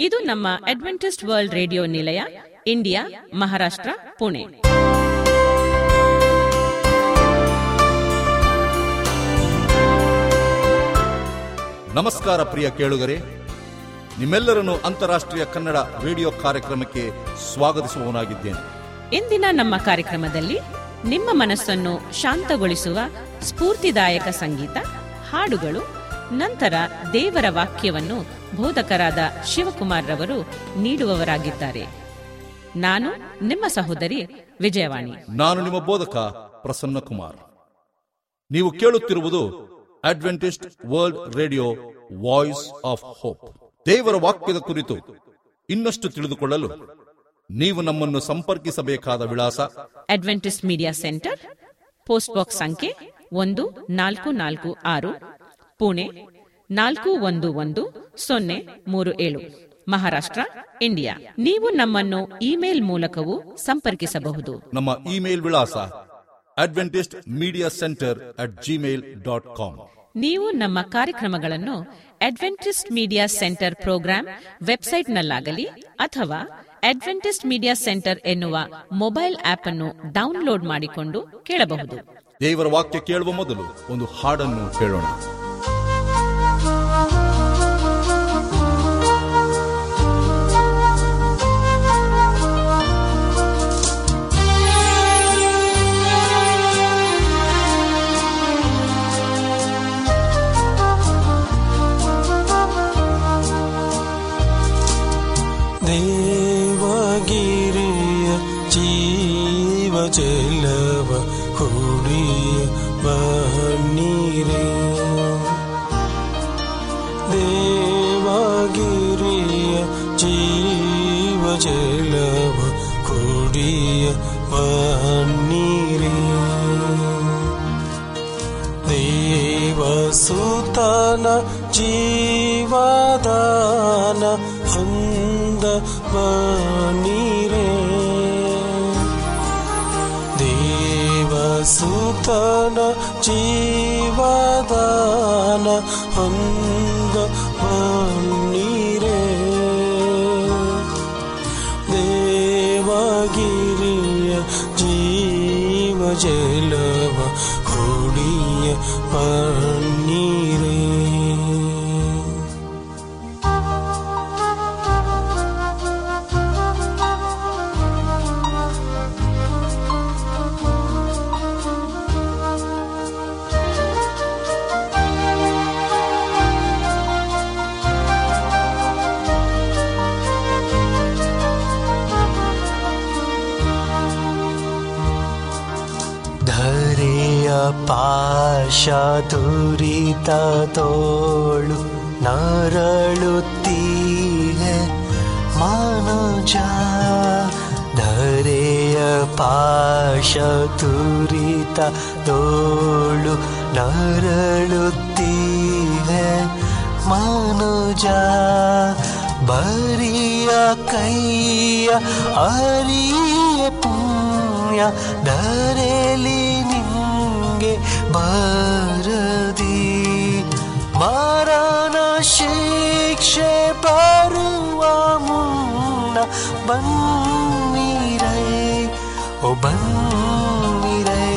ಇದು ನಮ್ಮ Adventist world radio ನಿಲಯ ಇಂಡಿಯಾ ಮಹಾರಾಷ್ಟ್ರ ಪುಣೆ ನಮಸ್ಕಾರ ಪ್ರಿಯ ಕೇಳುಗರೆ ನಿಮ್ಮೆಲ್ಲರನ್ನು ಅಂತಾರಾಷ್ಟ್ರೀಯ ಕನ್ನಡ ರೇಡಿಯೋ ಕಾರ್ಯಕ್ರಮಕ್ಕೆ ಸ್ವಾಗತಿಸುವವನಾಗಿದ್ದೇನೆ ಇಂದಿನ ನಮ್ಮ ಕಾರ್ಯಕ್ರಮದಲ್ಲಿ ನಿಮ್ಮ ಮನಸ್ಸನ್ನು ಶಾಂತಗೊಳಿಸುವ ಸ್ಫೂರ್ತಿದಾಯಕ ಸಂಗೀತ ಹಾಡುಗಳು ನಂತರ ದೇವರ ವಾಕ್ಯವನ್ನು ಬೋಧಕರಾದ ಶಿವಕುಮಾರ್ ರವರು ನೀಡುವವರಾಗಿದ್ದಾರೆ ನಾನು ನಿಮ್ಮ ಸಹೋದರಿ ವಿಜಯವಾಣಿ ನಾನು ನಿಮ್ಮ ಬೋಧಕ ಪ್ರಸನ್ನ ಕುಮಾರ್ ನೀವು ಕೇಳುತ್ತಿರುವುದು Adventist world radio voice of hope ದೇವರ ವಾಕ್ಯದ ಕುರಿತು ಇನ್ನಷ್ಟು ತಿಳಿದುಕೊಳ್ಳಲು ನೀವು ನಮ್ಮನ್ನು ಸಂಪರ್ಕಿಸಬೇಕಾದ ವಿಳಾಸ Adventist media centre post box ಸಂಖ್ಯೆ ಒಂದು ನಾಲ್ಕು ನಾಲ್ಕು ಆರು ಪುಣೆ ನಾಲ್ಕು ಒಂದು ಒಂದು ಸೊನ್ನೆ ಮೂರು ಏಳು ಮಹಾರಾಷ್ಟ್ರ ಇಂಡಿಯಾ ನೀವು ನಮ್ಮನ್ನು ಇಮೇಲ್ ಮೂಲಕವೂ ಸಂಪರ್ಕಿಸಬಹುದು ನಮ್ಮ ಇಮೇಲ್ ವಿಳಾಸ Adventist media centre at Gmail dot com ನೀವು ನಮ್ಮ ಕಾರ್ಯಕ್ರಮಗಳನ್ನು ಅಡ್ವೆಂಟಿಸ್ಟ್ ಮೀಡಿಯಾ ಸೆಂಟರ್ ಪ್ರೋಗ್ರಾಂ ವೆಬ್ಸೈಟ್ನಲ್ಲಾಗಲಿ ಅಥವಾ ಅಡ್ವೆಂಟಿಸ್ಟ್ ಮೀಡಿಯಾ ಸೆಂಟರ್ ಎನ್ನುವ ಮೊಬೈಲ್ ಆಪ್ ಅನ್ನು ಡೌನ್ಲೋಡ್ ಮಾಡಿಕೊಂಡು ಕೇಳಬಹುದು ದೇವರ ವಾಕ್ಯ ಕೇಳುವ ಮೊದಲು ಒಂದು ಹಾಡನ್ನು ಕೇಳೋಣ ದೇವಗಿರಿಯ ಜೀವ ಜಲವ ಕುಡಿಯ ಬನ್ನೀರೇ ದೇವಗಿರಿಯ ಜೀವ ಜಲವ ಕುಡಿಯ ಬನ್ನೀರೇ ದೇವಸುತನ ಜೀವದಾನ ಹೊಂದ ಬನೀರೆ ದೇವಸುತನ ಜೀವದಾನ ಹೊಂದ ಬನ್ನೀರೆ ದೇವಗಿರಿಯ ಜೀವ ಜಲವ ಕುಡಿಯ ಪನ್ನೀರೇ ಧರೆಯ ಪಾಶ ದುರಿತ ತೋಳು ನರಳುತ್ತೀಹೆ ಮನುಜ ಧರೆಯ ಪಾಶ ತುರಿತ ತೋಳು ನರಳುತ್ತೀಹೆ ಮನುಜ ಬರಿಯ ಕೈಯ ಅರಿಯ ಪುಣ್ಯ ಧರೆಲಿ ನಿಂಗೆ ಬಾರದಿ ಮಾರನ ಶಿಕ್ಷೆ ಬರುವ ಮುನ್ನ ಬನ್ನಿರೈ ಓ ಬನ್ನಿರೈ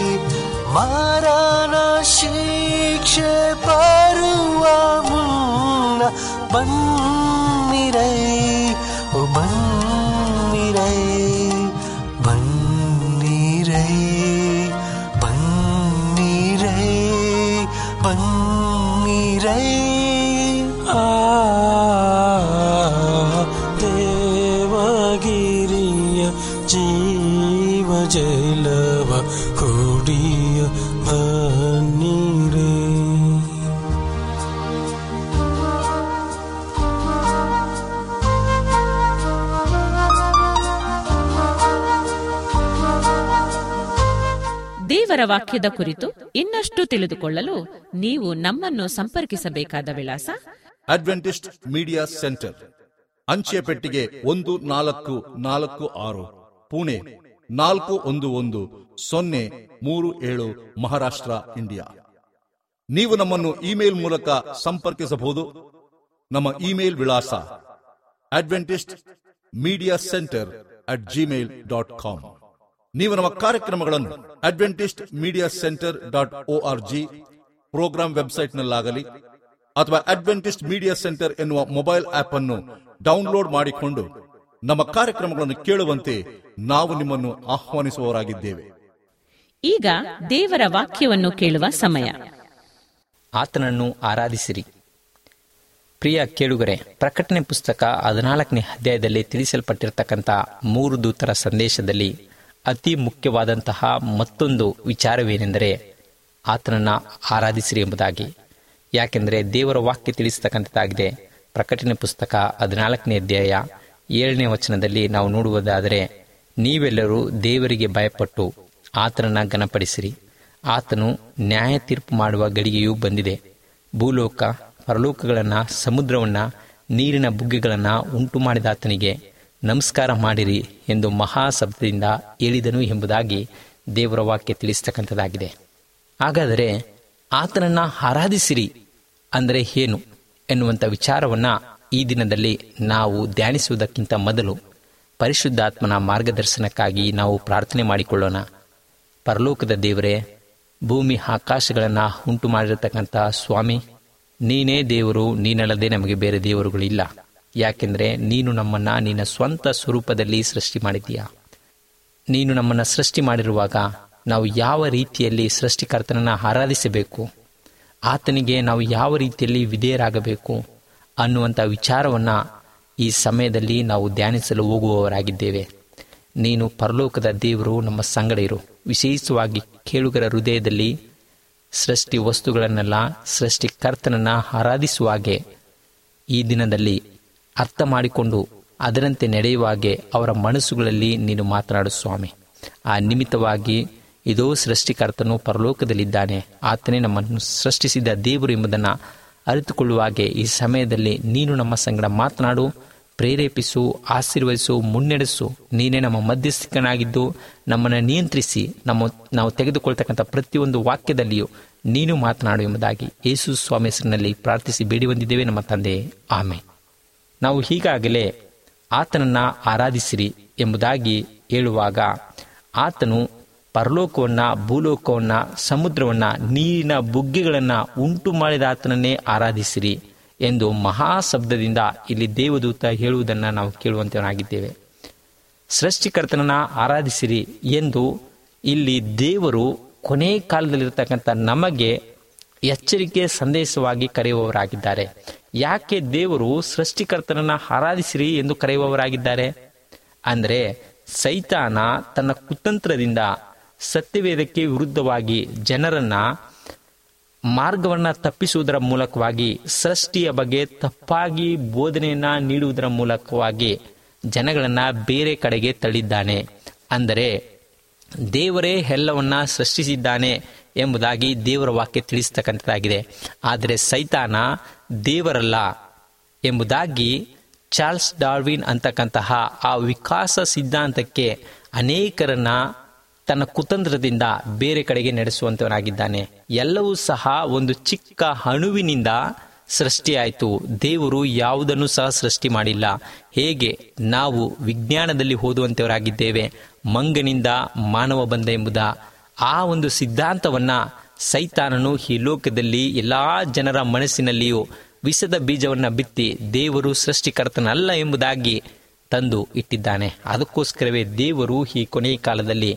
ಮಾರನ ಶಿಕ್ಷೆ ಬರುವ ಮುನ್ನ ಬನ್ನಿರೈ ಓ ಬನ್ನಿರೈ ಬನ್ನಿರೈ ಬನ್ನಿರೈ ಬನ್ನಿರೈ ಆ ದೇವಗಿರಿಯ ಜೀವ ಜಲವ ಕುಡಿಯ ಬನ್ನಿರೇ ದೇವರ ವಾಕ್ಯದ ಕುರಿತು ಇನ್ನಷ್ಟು ತಿಳಿದುಕೊಳ್ಳಲು ನೀವು ನಮ್ಮನ್ನು ಸಂಪರ್ಕಿಸಬೇಕಾದ ವಿಳಾಸ ಅಡ್ವೆಂಟಿಸ್ಟ್ ಮೀಡಿಯಾ ಸೆಂಟರ್ ಅಂಚೆ ಪೆಟ್ಟಿಗೆ ಒಂದು ನಾಲ್ಕು ನಾಲ್ಕು ಆರು ಪುಣೆ ನಾಲ್ಕು ಒಂದು ಒಂದು ಸೊನ್ನೆ ಮೂರು ಏಳು ಮಹಾರಾಷ್ಟ್ರ ಇಂಡಿಯಾ ನೀವು ನಮ್ಮನ್ನು ಇಮೇಲ್ ಮೂಲಕ ಸಂಪರ್ಕಿಸಬಹುದು ನಮ್ಮ ಇಮೇಲ್ ವಿಳಾಸ Adventist media centre at Gmail dot com ನೀವು ನಮ್ಮ ಕಾರ್ಯಕ್ರಮಗಳನ್ನು Adventist media centre dot O R G programme ವೆಬ್ಸೈಟ್ನಲ್ಲಾಗಲಿ ಅಥವಾ ಅಡ್ವೆಂಟಿಸ್ಟ್ ಮೀಡಿಯಾ ಸೆಂಟರ್ ಎನ್ನುವ ಮೊಬೈಲ್ ಆಪ್ ಅನ್ನು ಡೌನ್ಲೋಡ್ ಮಾಡಿಕೊಂಡು ನಮ್ಮ ಕಾರ್ಯಕ್ರಮಗಳನ್ನು ಕೇಳುವಂತೆ ನಾವು ನಿಮ್ಮನ್ನು ಆಹ್ವಾನಿಸುವವರಾಗಿದ್ದೇವೆ ಈಗ ದೇವರ ವಾಕ್ಯವನ್ನು ಕೇಳುವ ಸಮಯ ಆತನನ್ನು ಆರಾಧಿಸಿರಿ ಪ್ರಿಯ ಕೇಳುಗರೆ ಪ್ರಕಟಣೆ ಪುಸ್ತಕ ಹದಿನಾಲ್ಕನೇ ಅಧ್ಯಾಯದಲ್ಲಿ ತಿಳಿಸಲ್ಪಟ್ಟಿರತಕ್ಕಂಥ ಮೂರು ದೂತರ ಸಂದೇಶದಲ್ಲಿ ಅತಿ ಮುಖ್ಯವಾದಂತಹ ಮತ್ತೊಂದು ವಿಚಾರವೇನೆಂದರೆ ಆತನನ್ನು ಆರಾಧಿಸಿರಿ ಎಂಬುದಾಗಿ ಯಾಕೆಂದರೆ ದೇವರ ವಾಕ್ಯ ತಿಳಿಸತಕ್ಕಂಥದ್ದಾಗಿದೆ ಪ್ರಕಟಣೆ ಪುಸ್ತಕ ಹದಿನಾಲ್ಕನೇ ಅಧ್ಯಾಯ ಏಳನೇ ವಚನದಲ್ಲಿ ನಾವು ನೋಡುವುದಾದರೆ ನೀವೆಲ್ಲರೂ ದೇವರಿಗೆ ಭಯಪಟ್ಟು ಆತನನ್ನು ಘನಪಡಿಸಿರಿ ಆತನು ನ್ಯಾಯ ತೀರ್ಪು ಮಾಡುವ ಗಳಿಗೆಯೂ ಬಂದಿದೆ ಭೂಲೋಕ ಪರಲೋಕಗಳನ್ನು ಸಮುದ್ರವನ್ನು ನೀರಿನ ಬುಗ್ಗೆಗಳನ್ನು ಉಂಟು ಮಾಡಿದ ಆತನಿಗೆ ನಮಸ್ಕಾರ ಮಾಡಿರಿ ಎಂದು ಮಹಾಶಬ್ದದಿಂದ ಹೇಳಿದನು ಎಂಬುದಾಗಿ ದೇವರ ವಾಕ್ಯ ತಿಳಿಸ್ತಕ್ಕಂಥದ್ದಾಗಿದೆ ಹಾಗಾದರೆ ಆತನನ್ನು ಆರಾಧಿಸಿರಿ ಅಂದರೆ ಏನು ಎನ್ನುವಂಥ ವಿಚಾರವನ್ನು ಈ ದಿನದಲ್ಲಿ ನಾವು ಧ್ಯಾನಿಸುವುದಕ್ಕಿಂತ ಮೊದಲು ಪರಿಶುದ್ಧಾತ್ಮನ ಮಾರ್ಗದರ್ಶನಕ್ಕಾಗಿ ನಾವು ಪ್ರಾರ್ಥನೆ ಮಾಡಿಕೊಳ್ಳೋಣ ಪರಲೋಕದ ದೇವರೇ ಭೂಮಿ ಆಕಾಶಗಳನ್ನು ಉಂಟು ಮಾಡಿರತಕ್ಕಂಥ ಸ್ವಾಮಿ ನೀನೇ ದೇವರು ನೀನಲ್ಲದೆ ನಮಗೆ ಬೇರೆ ದೇವರುಗಳಿಲ್ಲ ಯಾಕೆಂದರೆ ನೀನು ನಮ್ಮನ್ನು ನಿನ್ನ ಸ್ವಂತ ಸ್ವರೂಪದಲ್ಲಿ ಸೃಷ್ಟಿ ಮಾಡಿದ್ದೀಯಾ ನೀನು ನಮ್ಮನ್ನು ಸೃಷ್ಟಿ ಮಾಡಿರುವಾಗ ನಾವು ಯಾವ ರೀತಿಯಲ್ಲಿ ಸೃಷ್ಟಿಕರ್ತನನ್ನು ಆರಾಧಿಸಬೇಕು ಆತನಿಗೆ ನಾವು ಯಾವ ರೀತಿಯಲ್ಲಿ ವಿಧೇಯರಾಗಬೇಕು ಅನ್ನುವಂಥ ವಿಚಾರವನ್ನು ಈ ಸಮಯದಲ್ಲಿ ನಾವು ಧ್ಯಾನಿಸಲು ಹೋಗುವವರಾಗಿದ್ದೇವೆ ನೀನು ಪರಲೋಕದ ದೇವರು ನಮ್ಮ ಸಂಗಡ ಇರು ವಿಶೇಷವಾಗಿ ಕೇಳುಗರ ಹೃದಯದಲ್ಲಿ ಸೃಷ್ಟಿ ವಸ್ತುಗಳನ್ನೆಲ್ಲ ಸೃಷ್ಟಿಕರ್ತನನ್ನು ಆರಾಧಿಸುವಾಗೆ ಈ ದಿನದಲ್ಲಿ ಅರ್ಥ ಮಾಡಿಕೊಂಡು ಅದರಂತೆ ನಡೆಯುವಾಗೆ ಅವರ ಮನಸ್ಸುಗಳಲ್ಲಿ ನೀನು ಮಾತನಾಡು ಸ್ವಾಮಿ ಆ ನಿಮಿತ್ತವಾಗಿ ಇದೋ ಸೃಷ್ಟಿಕರ್ತನು ಪರಲೋಕದಲ್ಲಿದ್ದಾನೆ ಆತನೇ ನಮ್ಮನ್ನು ಸೃಷ್ಟಿಸಿದ ದೇವರು ಎಂಬುದನ್ನು ಅರಿತುಕೊಳ್ಳುವಾಗೆ ಈ ಸಮಯದಲ್ಲಿ ನೀನು ನಮ್ಮ ಸಂಗಡ ಮಾತನಾಡು ಪ್ರೇರೇಪಿಸು ಆಶೀರ್ವದಿಸು ಮುನ್ನಡೆಸು ನೀನೇ ನಮ್ಮ ಮಧ್ಯಸ್ಥಿಕನಾಗಿದ್ದು ನಮ್ಮನ್ನು ನಿಯಂತ್ರಿಸಿ ನಮ್ಮ ನಾವು ತೆಗೆದುಕೊಳ್ತಕ್ಕಂಥ ಪ್ರತಿಯೊಂದು ವಾಕ್ಯದಲ್ಲಿಯೂ ನೀನು ಮಾತನಾಡು ಎಂಬುದಾಗಿ ಯೇಸು ಸ್ವಾಮಿ ಹೆಸರಿನಲ್ಲಿ ಪ್ರಾರ್ಥಿಸಿ ಬೇಡಿ ಬಂದಿದ್ದೇವೆ ನಮ್ಮ ತಂದೆ ಆಮೆ ನಾವು ಹೀಗಾಗಲೇ ಆತನನ್ನು ಆರಾಧಿಸಿರಿ ಎಂಬುದಾಗಿ ಹೇಳುವಾಗ ಆತನು ಪರಲೋಕವನ್ನು ಭೂಲೋಕವನ್ನು ಸಮುದ್ರವನ್ನು ನೀರಿನ ಬುಗ್ಗೆಗಳನ್ನು ಉಂಟು ಮಾಡಿದ ಆತನನ್ನೇ ಆರಾಧಿಸಿರಿ ಎಂದು ಮಹಾಶಬ್ದದಿಂದ ಇಲ್ಲಿ ದೇವದೂತ ಹೇಳುವುದನ್ನು ನಾವು ಕೇಳುವಂತವನಾಗಿದ್ದೇವೆ ಸೃಷ್ಟಿಕರ್ತನನ್ನ ಆರಾಧಿಸಿರಿ ಎಂದು ಇಲ್ಲಿ ದೇವರು ಕೊನೆ ಕಾಲದಲ್ಲಿರ್ತಕ್ಕಂಥ ನಮಗೆ ಎಚ್ಚರಿಕೆ ಸಂದೇಶವಾಗಿ ಕರೆಯುವವರಾಗಿದ್ದಾರೆ ಯಾಕೆ ದೇವರು ಸೃಷ್ಟಿಕರ್ತನನ್ನ ಆರಾಧಿಸಿರಿ ಎಂದು ಕರೆಯುವವರಾಗಿದ್ದಾರೆ ಅಂದರೆ ಸೈತಾನ ತನ್ನ ಕುತಂತ್ರದಿಂದ ಸತ್ಯವೇದಕ್ಕೆ ವಿರುದ್ಧವಾಗಿ ಜನರನ್ನ ಮಾರ್ಗವನ್ನು ತಪ್ಪಿಸುವುದರ ಮೂಲಕವಾಗಿ ಸೃಷ್ಟಿಯ ಬಗ್ಗೆ ತಪ್ಪಾಗಿ ಬೋಧನೆಯನ್ನ ನೀಡುವುದರ ಮೂಲಕವಾಗಿ ಜನಗಳನ್ನ ಬೇರೆ ಕಡೆಗೆ ತಳ್ಳಿದ್ದಾನೆ ಅಂದರೆ ದೇವರೇ ಎಲ್ಲವನ್ನ ಸೃಷ್ಟಿಸಿದ್ದಾನೆ ಎಂಬುದಾಗಿ ದೇವರ ವಾಕ್ಯ ತಿಳಿಸ್ತಕ್ಕಂಥದ್ದಾಗಿದೆ ಆದರೆ ಸೈತಾನ ದೇವರಲ್ಲ ಎಂಬುದಾಗಿ ಚಾರ್ಲ್ಸ್ ಡಾರ್ವಿನ್ ಅಂತಕ್ಕಂತಹ ಆ ವಿಕಾಸ ಸಿದ್ಧಾಂತಕ್ಕೆ ಅನೇಕರನ್ನ ತನ್ನ ಕುತಂತ್ರದಿಂದ ಬೇರೆ ಕಡೆಗೆ ನಡೆಸುವಂತವನಾಗಿದ್ದಾನೆ ಎಲ್ಲವೂ ಸಹ ಒಂದು ಚಿಕ್ಕ ಅಣುವಿನಿಂದ ಸೃಷ್ಟಿಯಾಯಿತು ದೇವರು ಯಾವುದನ್ನು ಸಹ ಸೃಷ್ಟಿ ಮಾಡಿಲ್ಲ ಹೇಗೆ ನಾವು ವಿಜ್ಞಾನದಲ್ಲಿ ಓದುವಂತವರಾಗಿದ್ದೇವೆ ಮಂಗನಿಂದ ಮಾನವ ಬಂದ ಎಂಬುದ ಆ ಒಂದು ಸಿದ್ಧಾಂತವನ್ನ ಸೈತಾನನು ಈ ಲೋಕದಲ್ಲಿ ಎಲ್ಲಾ ಜನರ ಮನಸ್ಸಿನಲ್ಲಿಯೂ ವಿಷದ ಬೀಜವನ್ನ ಬಿತ್ತಿ ದೇವರು ಸೃಷ್ಟಿಕರ್ತನಲ್ಲ ಎಂಬುದಾಗಿ ತಂದು ಇಟ್ಟಿದ್ದಾನೆ ಅದಕ್ಕೋಸ್ಕರವೇ ದೇವರು ಈ ಕೊನೆಯ ಕಾಲದಲ್ಲಿ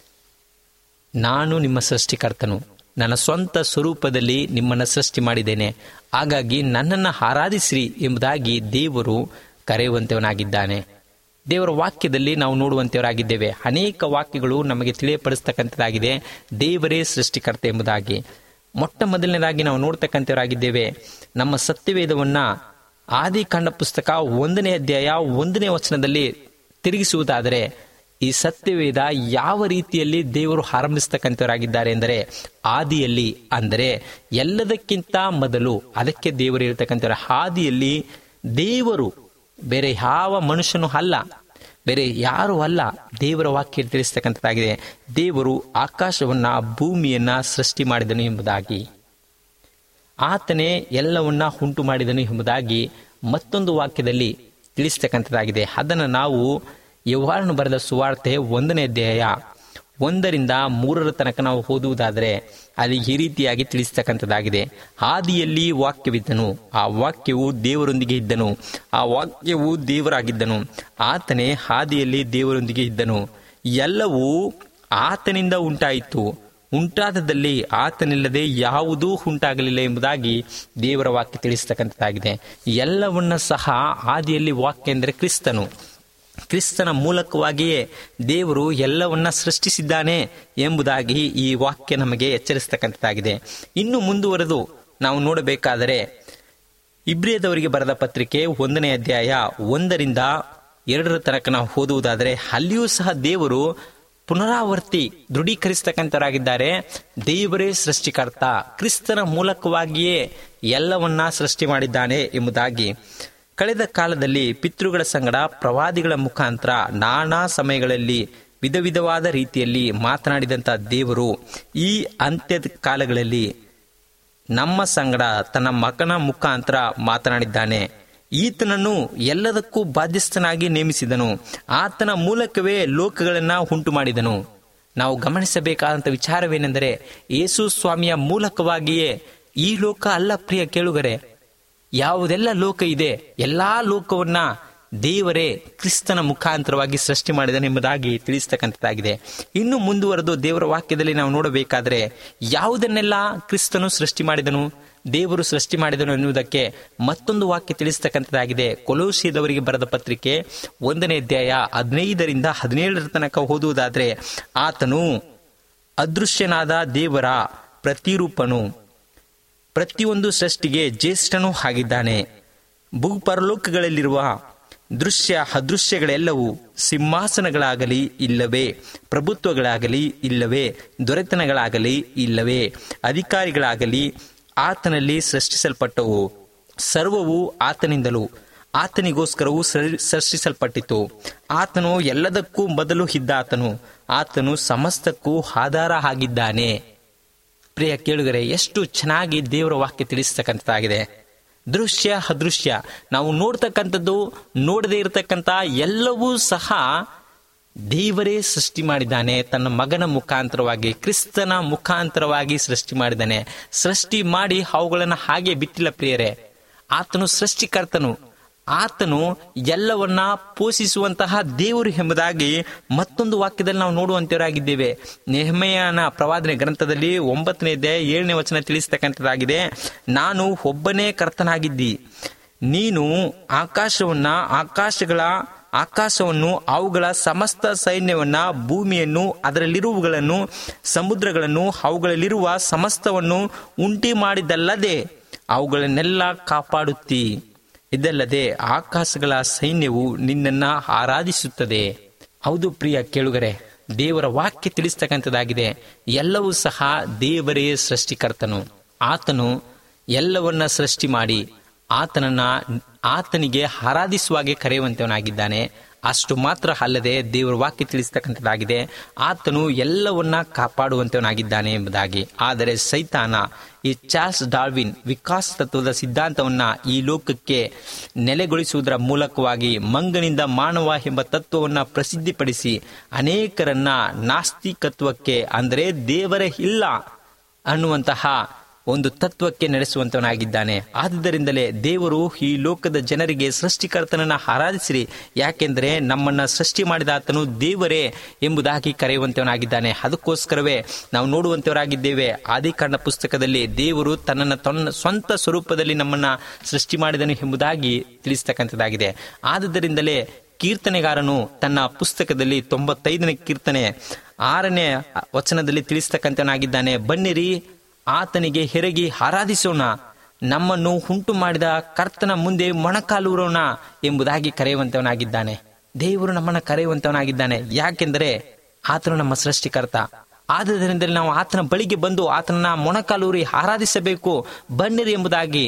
ನಾನು ನಿಮ್ಮ ಸೃಷ್ಟಿಕರ್ತನು ನನ್ನ ಸ್ವಂತ ಸ್ವರೂಪದಲ್ಲಿ ನಿಮ್ಮನ್ನು ಸೃಷ್ಟಿ ಮಾಡಿದ್ದೇನೆ ಹಾಗಾಗಿ ನನ್ನನ್ನು ಆರಾಧಿಸಿರಿ ಎಂಬುದಾಗಿ ದೇವರು ಕರೆಯುವಂತವನಾಗಿದ್ದಾನೆ ದೇವರ ವಾಕ್ಯದಲ್ಲಿ ನಾವು ನೋಡುವಂತವರಾಗಿದ್ದೇವೆ ಅನೇಕ ವಾಕ್ಯಗಳು ನಮಗೆ ತಿಳಿಯಪಡಿಸ್ತಕ್ಕಂಥದ್ದಾಗಿದೆ ದೇವರೇ ಸೃಷ್ಟಿಕರ್ತ ಎಂಬುದಾಗಿ ಮೊಟ್ಟ ಮೊದಲನೇದಾಗಿ ನಾವು ನೋಡ್ತಕ್ಕಂಥವರಾಗಿದ್ದೇವೆ ನಮ್ಮ ಸತ್ಯವೇದವನ್ನ ಆದಿ ಕಂಡ ಪುಸ್ತಕ ಒಂದನೇ ಅಧ್ಯಾಯ ಒಂದನೇ ವಚನದಲ್ಲಿ ತಿರುಗಿಸುವುದಾದರೆ ಈ ಸತ್ಯವೇದ ಯಾವ ರೀತಿಯಲ್ಲಿ ದೇವರು ಆರಂಭಿಸ್ತಕ್ಕಂಥವರಾಗಿದ್ದಾರೆ ಎಂದರೆ ಆದಿಯಲ್ಲಿ ಅಂದರೆ ಎಲ್ಲದಕ್ಕಿಂತ ಮೊದಲು ಅದಕ್ಕೆ ದೇವರು ಇರತಕ್ಕಂಥವ್ರ ಆದಿಯಲ್ಲಿ ದೇವರು ಬೇರೆ ಯಾವ ಮನುಷ್ಯನೂ ಅಲ್ಲ ಬೇರೆ ಯಾರು ಅಲ್ಲ ದೇವರ ವಾಕ್ಯ ತಿಳಿಸ್ತಕ್ಕಂಥದ್ದಾಗಿದೆ ದೇವರು ಆಕಾಶವನ್ನ ಭೂಮಿಯನ್ನ ಸೃಷ್ಟಿ ಮಾಡಿದನು ಎಂಬುದಾಗಿ ಆತನೇ ಎಲ್ಲವನ್ನ ಉಂಟು ಮಾಡಿದನು ಎಂಬುದಾಗಿ ಮತ್ತೊಂದು ವಾಕ್ಯದಲ್ಲಿ ತಿಳಿಸ್ತಕ್ಕಂಥದ್ದಾಗಿದೆ ಅದನ್ನು ನಾವು ಯೌಹಾರನು ಬರೆದ ಸುವಾರ್ತೆ ಒಂದನೇ ಅಧ್ಯಾಯ ಒಂದರಿಂದ ಮೂರರ ತನಕ ನಾವು ಓದುವುದಾದರೆ ಅಲ್ಲಿ ಈ ರೀತಿಯಾಗಿ ತಿಳಿಸ್ತಕ್ಕಂಥದ್ದಾಗಿದೆ ಆದಿಯಲ್ಲಿ ವಾಕ್ಯವಿದ್ದನು ಆ ವಾಕ್ಯವು ದೇವರೊಂದಿಗೆ ಇದ್ದನು ಆ ವಾಕ್ಯವು ದೇವರಾಗಿದ್ದನು ಆತನೇ ಆದಿಯಲ್ಲಿ ದೇವರೊಂದಿಗೆ ಇದ್ದನು ಎಲ್ಲವೂ ಆತನಿಂದ ಉಂಟಾಯಿತು ಉಂಟಾದದಲ್ಲಿ ಆತನಿಲ್ಲದೆ ಯಾವುದೂ ಉಂಟಾಗಲಿಲ್ಲ ಎಂಬುದಾಗಿ ದೇವರ ವಾಕ್ಯ ತಿಳಿಸ್ತಕ್ಕಂಥದ್ದಾಗಿದೆ ಎಲ್ಲವನ್ನ ಸಹ ಆದಿಯಲ್ಲಿ ವಾಕ್ಯ ಎಂದರೆ ಕ್ರಿಸ್ತನು ಕ್ರಿಸ್ತನ ಮೂಲಕವಾಗಿಯೇ ದೇವರು ಎಲ್ಲವನ್ನ ಸೃಷ್ಟಿಸಿದ್ದಾನೆ ಎಂಬುದಾಗಿ ಈ ವಾಕ್ಯ ನಮಗೆ ಎಚ್ಚರಿಸ್ತಕ್ಕಂಥದ್ದಾಗಿದೆ ಇನ್ನು ಮುಂದುವರೆದು ನಾವು ನೋಡಬೇಕಾದರೆ ಇಬ್ರಿಯದವರಿಗೆ ಬರೆದ ಪತ್ರಿಕೆ ಒಂದನೇ ಅಧ್ಯಾಯ ಒಂದರಿಂದ ಎರಡರ ತನಕ ನಾವು ಓದುವುದಾದರೆ ಅಲ್ಲಿಯೂ ಸಹ ದೇವರು ಪುನರಾವರ್ತಿ ದೃಢೀಕರಿಸ್ತಕ್ಕಂಥವರಾಗಿದ್ದಾರೆ ದೇವರೇ ಸೃಷ್ಟಿಕರ್ತ ಕ್ರಿಸ್ತನ ಮೂಲಕವಾಗಿಯೇ ಎಲ್ಲವನ್ನ ಸೃಷ್ಟಿ ಮಾಡಿದ್ದಾನೆ ಎಂಬುದಾಗಿ ಕಳೆದ ಕಾಲದಲ್ಲಿ ಪಿತೃಗಳ ಸಂಗಡ ಪ್ರವಾದಿಗಳ ಮುಖಾಂತರ ನಾನಾ ಸಮಯಗಳಲ್ಲಿ ವಿಧ ವಿಧವಾದ ರೀತಿಯಲ್ಲಿ ಮಾತನಾಡಿದಂಥ ದೇವರು ಈ ಅಂತ್ಯದ ಕಾಲಗಳಲ್ಲಿ ನಮ್ಮ ಸಂಗಡ ತನ್ನ ಮಗನ ಮುಖಾಂತರ ಮಾತನಾಡಿದ್ದಾನೆ ಈತನನ್ನು ಎಲ್ಲದಕ್ಕೂ ಬಾಧ್ಯಸ್ಥನಾಗಿ ನೇಮಿಸಿದನು ಆತನ ಮೂಲಕವೇ ಲೋಕಗಳನ್ನ ಉಂಟು ಮಾಡಿದನು ನಾವು ಗಮನಿಸಬೇಕಾದಂಥ ವಿಚಾರವೇನೆಂದರೆ ಯೇಸು ಸ್ವಾಮಿಯ ಮೂಲಕವಾಗಿಯೇ ಈ ಲೋಕ ಅಲ್ಲ ಪ್ರಿಯ ಕೇಳುಗರೆ ಯಾವುದೆಲ್ಲ ಲೋಕ ಇದೆ ಎಲ್ಲಾ ಲೋಕವನ್ನ ದೇವರೇ ಕ್ರಿಸ್ತನ ಮುಖಾಂತರವಾಗಿ ಸೃಷ್ಟಿ ಮಾಡಿದನೆಂಬುದಾಗಿ ತಿಳಿಸ್ತಕ್ಕಂಥದ್ದಾಗಿದೆ ಇನ್ನು ಮುಂದುವರೆದು ದೇವರ ವಾಕ್ಯದಲ್ಲಿ ನಾವು ನೋಡಬೇಕಾದ್ರೆ ಯಾವುದನ್ನೆಲ್ಲ ಕ್ರಿಸ್ತನು ಸೃಷ್ಟಿ ಮಾಡಿದನು ದೇವರು ಸೃಷ್ಟಿ ಮಾಡಿದನು ಎನ್ನುವುದಕ್ಕೆ ಮತ್ತೊಂದು ವಾಕ್ಯ ತಿಳಿಸ್ತಕ್ಕಂಥದ್ದಾಗಿದೆ ಕೊಲೋಸಿಯದವರಿಗೆ ಬರೆದ ಪತ್ರಿಕೆ ಒಂದನೇ ಅಧ್ಯಾಯ ಹದಿನೈದರಿಂದ ಹದಿನೇಳರ ತನಕ ಓದುವುದಾದ್ರೆ ಆತನು ಅದೃಶ್ಯನಾದ ದೇವರ ಪ್ರತಿರೂಪನು ಪ್ರತಿಯೊಂದು ಸೃಷ್ಟಿಗೆ ಜ್ಯೇಷ್ಠನೂ ಆಗಿದ್ದಾನೆ ಭೂಪರಲೋಕಗಳಲ್ಲಿರುವ ದೃಶ್ಯ ಅದೃಶ್ಯಗಳೆಲ್ಲವೂ ಸಿಂಹಾಸನಗಳಾಗಲಿ ಇಲ್ಲವೇ ಪ್ರಭುತ್ವಗಳಾಗಲಿ ಇಲ್ಲವೇ ದೊರೆತನಗಳಾಗಲಿ ಇಲ್ಲವೇ ಅಧಿಕಾರಿಗಳಾಗಲಿ ಆತನಲ್ಲಿ ಸೃಷ್ಟಿಸಲ್ಪಟ್ಟವು ಸರ್ವವು ಆತನಿಂದಲೂ ಆತನಿಗೋಸ್ಕರವೂ ಸೃ- ಸೃಷ್ಟಿಸಲ್ಪಟ್ಟಿತು ಆತನು ಎಲ್ಲದಕ್ಕೂ ಮೊದಲು ಇದ್ದಾತನು ಆತನು ಸಮಸ್ತಕ್ಕೂ ಆಧಾರ ಆಗಿದ್ದಾನೆ ಪ್ರಿಯ ಕೇಳುಗರೆ ಎಷ್ಟು ಚೆನ್ನಾಗಿ ದೇವರ ವಾಕ್ಯ ತಿಳಿಸ್ತಕ್ಕಂಥದ್ದಾಗಿದೆ ದೃಶ್ಯ ಅದೃಶ್ಯ ನಾವು ನೋಡ್ತಕ್ಕಂಥದ್ದು ನೋಡದೇ ಇರತಕ್ಕಂಥ ಎಲ್ಲವೂ ಸಹ ದೇವರೇ ಸೃಷ್ಟಿ ಮಾಡಿದ್ದಾನೆ ತನ್ನ ಮಗನ ಮುಖಾಂತರವಾಗಿ ಕ್ರಿಸ್ತನ ಮುಖಾಂತರವಾಗಿ ಸೃಷ್ಟಿ ಮಾಡಿದ್ದಾನೆ ಸೃಷ್ಟಿ ಮಾಡಿ ಅವುಗಳನ್ನು ಹಾಗೆ ಬಿಟ್ಟಿಲ್ಲ ಪ್ರಿಯರೇ ಆತನು ಸೃಷ್ಟಿಕರ್ತನು ಆತನು ಎಲ್ಲವನ್ನ ಪೋಷಿಸುವಂತಹ ದೇವರು ಎಂಬುದಾಗಿ ಮತ್ತೊಂದು ವಾಕ್ಯದಲ್ಲಿ ನಾವು ನೋಡುವಂತವರಾಗಿದ್ದೇವೆ ನೆಹಮೆಯನ ಪ್ರವಾದನೆ ಗ್ರಂಥದಲ್ಲಿ ಒಂಬತ್ತನೇ ಅಧ್ಯಾಯ ಏಳನೇ ವಚನ ತಿಳಿಸ್ತಕ್ಕಂಥದ್ದಾಗಿದೆ ನಾನು ಒಬ್ಬನೇ ಕರ್ತನಾಗಿದ್ದಿ ನೀನು ಆಕಾಶವನ್ನ ಆಕಾಶಗಳ ಆಕಾಶವನ್ನು ಅವುಗಳ ಸಮಸ್ತ ಸೈನ್ಯವನ್ನ ಭೂಮಿಯನ್ನು ಅದರಲ್ಲಿರುವಗಳನ್ನು ಸಮುದ್ರಗಳನ್ನು ಅವುಗಳಲ್ಲಿರುವ ಸಮಸ್ತವನ್ನು ಉಂಟಿ ಮಾಡಿದ್ದಲ್ಲದೆ ಅವುಗಳನ್ನೆಲ್ಲ ಕಾಪಾಡುತ್ತಿ ಇದಲ್ಲದೆ ಆಕಾಶಗಳ ಸೈನ್ಯವು ನಿನ್ನನ್ನ ಆರಾಧಿಸುತ್ತದೆ ಹೌದು ಪ್ರಿಯ ಕೇಳುಗರೆ ದೇವರ ವಾಕ್ಯ ತಿಳಿಸ್ತಕ್ಕಂಥದ್ದಾಗಿದೆ ಎಲ್ಲವೂ ಸಹ ದೇವರೇ ಸೃಷ್ಟಿಕರ್ತನು ಆತನು ಎಲ್ಲವನ್ನ ಸೃಷ್ಟಿ ಮಾಡಿ ಆತನನ್ನ ಆತನಿಗೆ ಆರಾಧಿಸುವಾಗೆ ಕರೆಯುವಂತವನಾಗಿದ್ದಾನೆ ಅಷ್ಟು ಮಾತ್ರ ಅಲ್ಲದೆ ದೇವರ ವಾಕ್ಯ ತಿಳಿಸ್ತಕ್ಕಂಥದ್ದಾಗಿದೆ ಆತನು ಎಲ್ಲವನ್ನ ಕಾಪಾಡುವಂತವನಾಗಿದ್ದಾನೆ ಎಂಬುದಾಗಿ ಆದರೆ ಸೈತಾನ ಈ ಚಾರ್ಲ್ಸ್ ಡಾರ್ವಿನ್ ವಿಕಾಸ ತತ್ವದ ಸಿದ್ಧಾಂತವನ್ನ ಈ ಲೋಕಕ್ಕೆ ನೆಲೆಗೊಳಿಸುವುದರ ಮೂಲಕವಾಗಿ ಮಂಗನಿಂದ ಮಾನವ ಎಂಬ ತತ್ವವನ್ನ ಪ್ರಸಿದ್ಧಿಪಡಿಸಿ ಅನೇಕರನ್ನ ನಾಸ್ತಿಕತ್ವಕ್ಕೆ ಅಂದರೆ ದೇವರೇ ಇಲ್ಲ ಅನ್ನುವಂತಹ ಒಂದು ತತ್ವಕ್ಕೆ ನಡೆಸುವಂತವನಾಗಿದ್ದಾನೆ ಆದುದರಿಂದಲೇ ದೇವರು ಈ ಲೋಕದ ಜನರಿಗೆ ಸೃಷ್ಟಿಕರ್ತನನ್ನ ಆರಾಧಿಸಿರಿ ಯಾಕೆಂದ್ರೆ ನಮ್ಮನ್ನ ಸೃಷ್ಟಿ ಮಾಡಿದ ಆತನು ದೇವರೇ ಎಂಬುದಾಗಿ ಕರೆಯುವಂತವನಾಗಿದ್ದಾನೆ ಅದಕ್ಕೋಸ್ಕರವೇ ನಾವು ನೋಡುವಂತವರಾಗಿದ್ದೇವೆ ಆದಿಕಾಂಡ ಪುಸ್ತಕದಲ್ಲಿ ದೇವರು ತನ್ನನ್ನ ತನ್ನ ಸ್ವಂತ ಸ್ವರೂಪದಲ್ಲಿ ನಮ್ಮನ್ನ ಸೃಷ್ಟಿ ಮಾಡಿದನು ಎಂಬುದಾಗಿ ತಿಳಿಸ್ತಕ್ಕಂಥದ್ದಾಗಿದೆ ಆದುದರಿಂದಲೇ ಕೀರ್ತನೆಗಾರನು ತನ್ನ ಪುಸ್ತಕದಲ್ಲಿ ತೊಂಬತ್ತೈದನೇ ಕೀರ್ತನೆ ಆರನೇ ವಚನದಲ್ಲಿ ತಿಳಿಸ್ತಕ್ಕಂಥವನಾಗಿದ್ದಾನೆ ಬನ್ನಿರಿ ಆತನಿಗೆ ಹೆರಗಿ ಆರಾಧಿಸೋಣ ನಮ್ಮನ್ನು ಉಂಟು ಮಾಡಿದ ಕರ್ತನ ಮುಂದೆ ಮೊಣಕಾಲೂರೋಣ ಎಂಬುದಾಗಿ ಕರೆಯುವಂತವನಾಗಿದ್ದಾನೆ ದೇವರು ನಮ್ಮನ್ನ ಕರೆಯುವಂತವನಾಗಿದ್ದಾನೆ ಯಾಕೆಂದರೆ ಆತನು ನಮ್ಮ ಸೃಷ್ಟಿಕರ್ತ ಆದುದರಿಂದ ನಾವು ಆತನ ಬಳಿಗೆ ಬಂದು ಆತನನ್ನ ಮೊಣಕಾಲೂರಿ ಆರಾಧಿಸಬೇಕು ಬನ್ನಿರಿ ಎಂಬುದಾಗಿ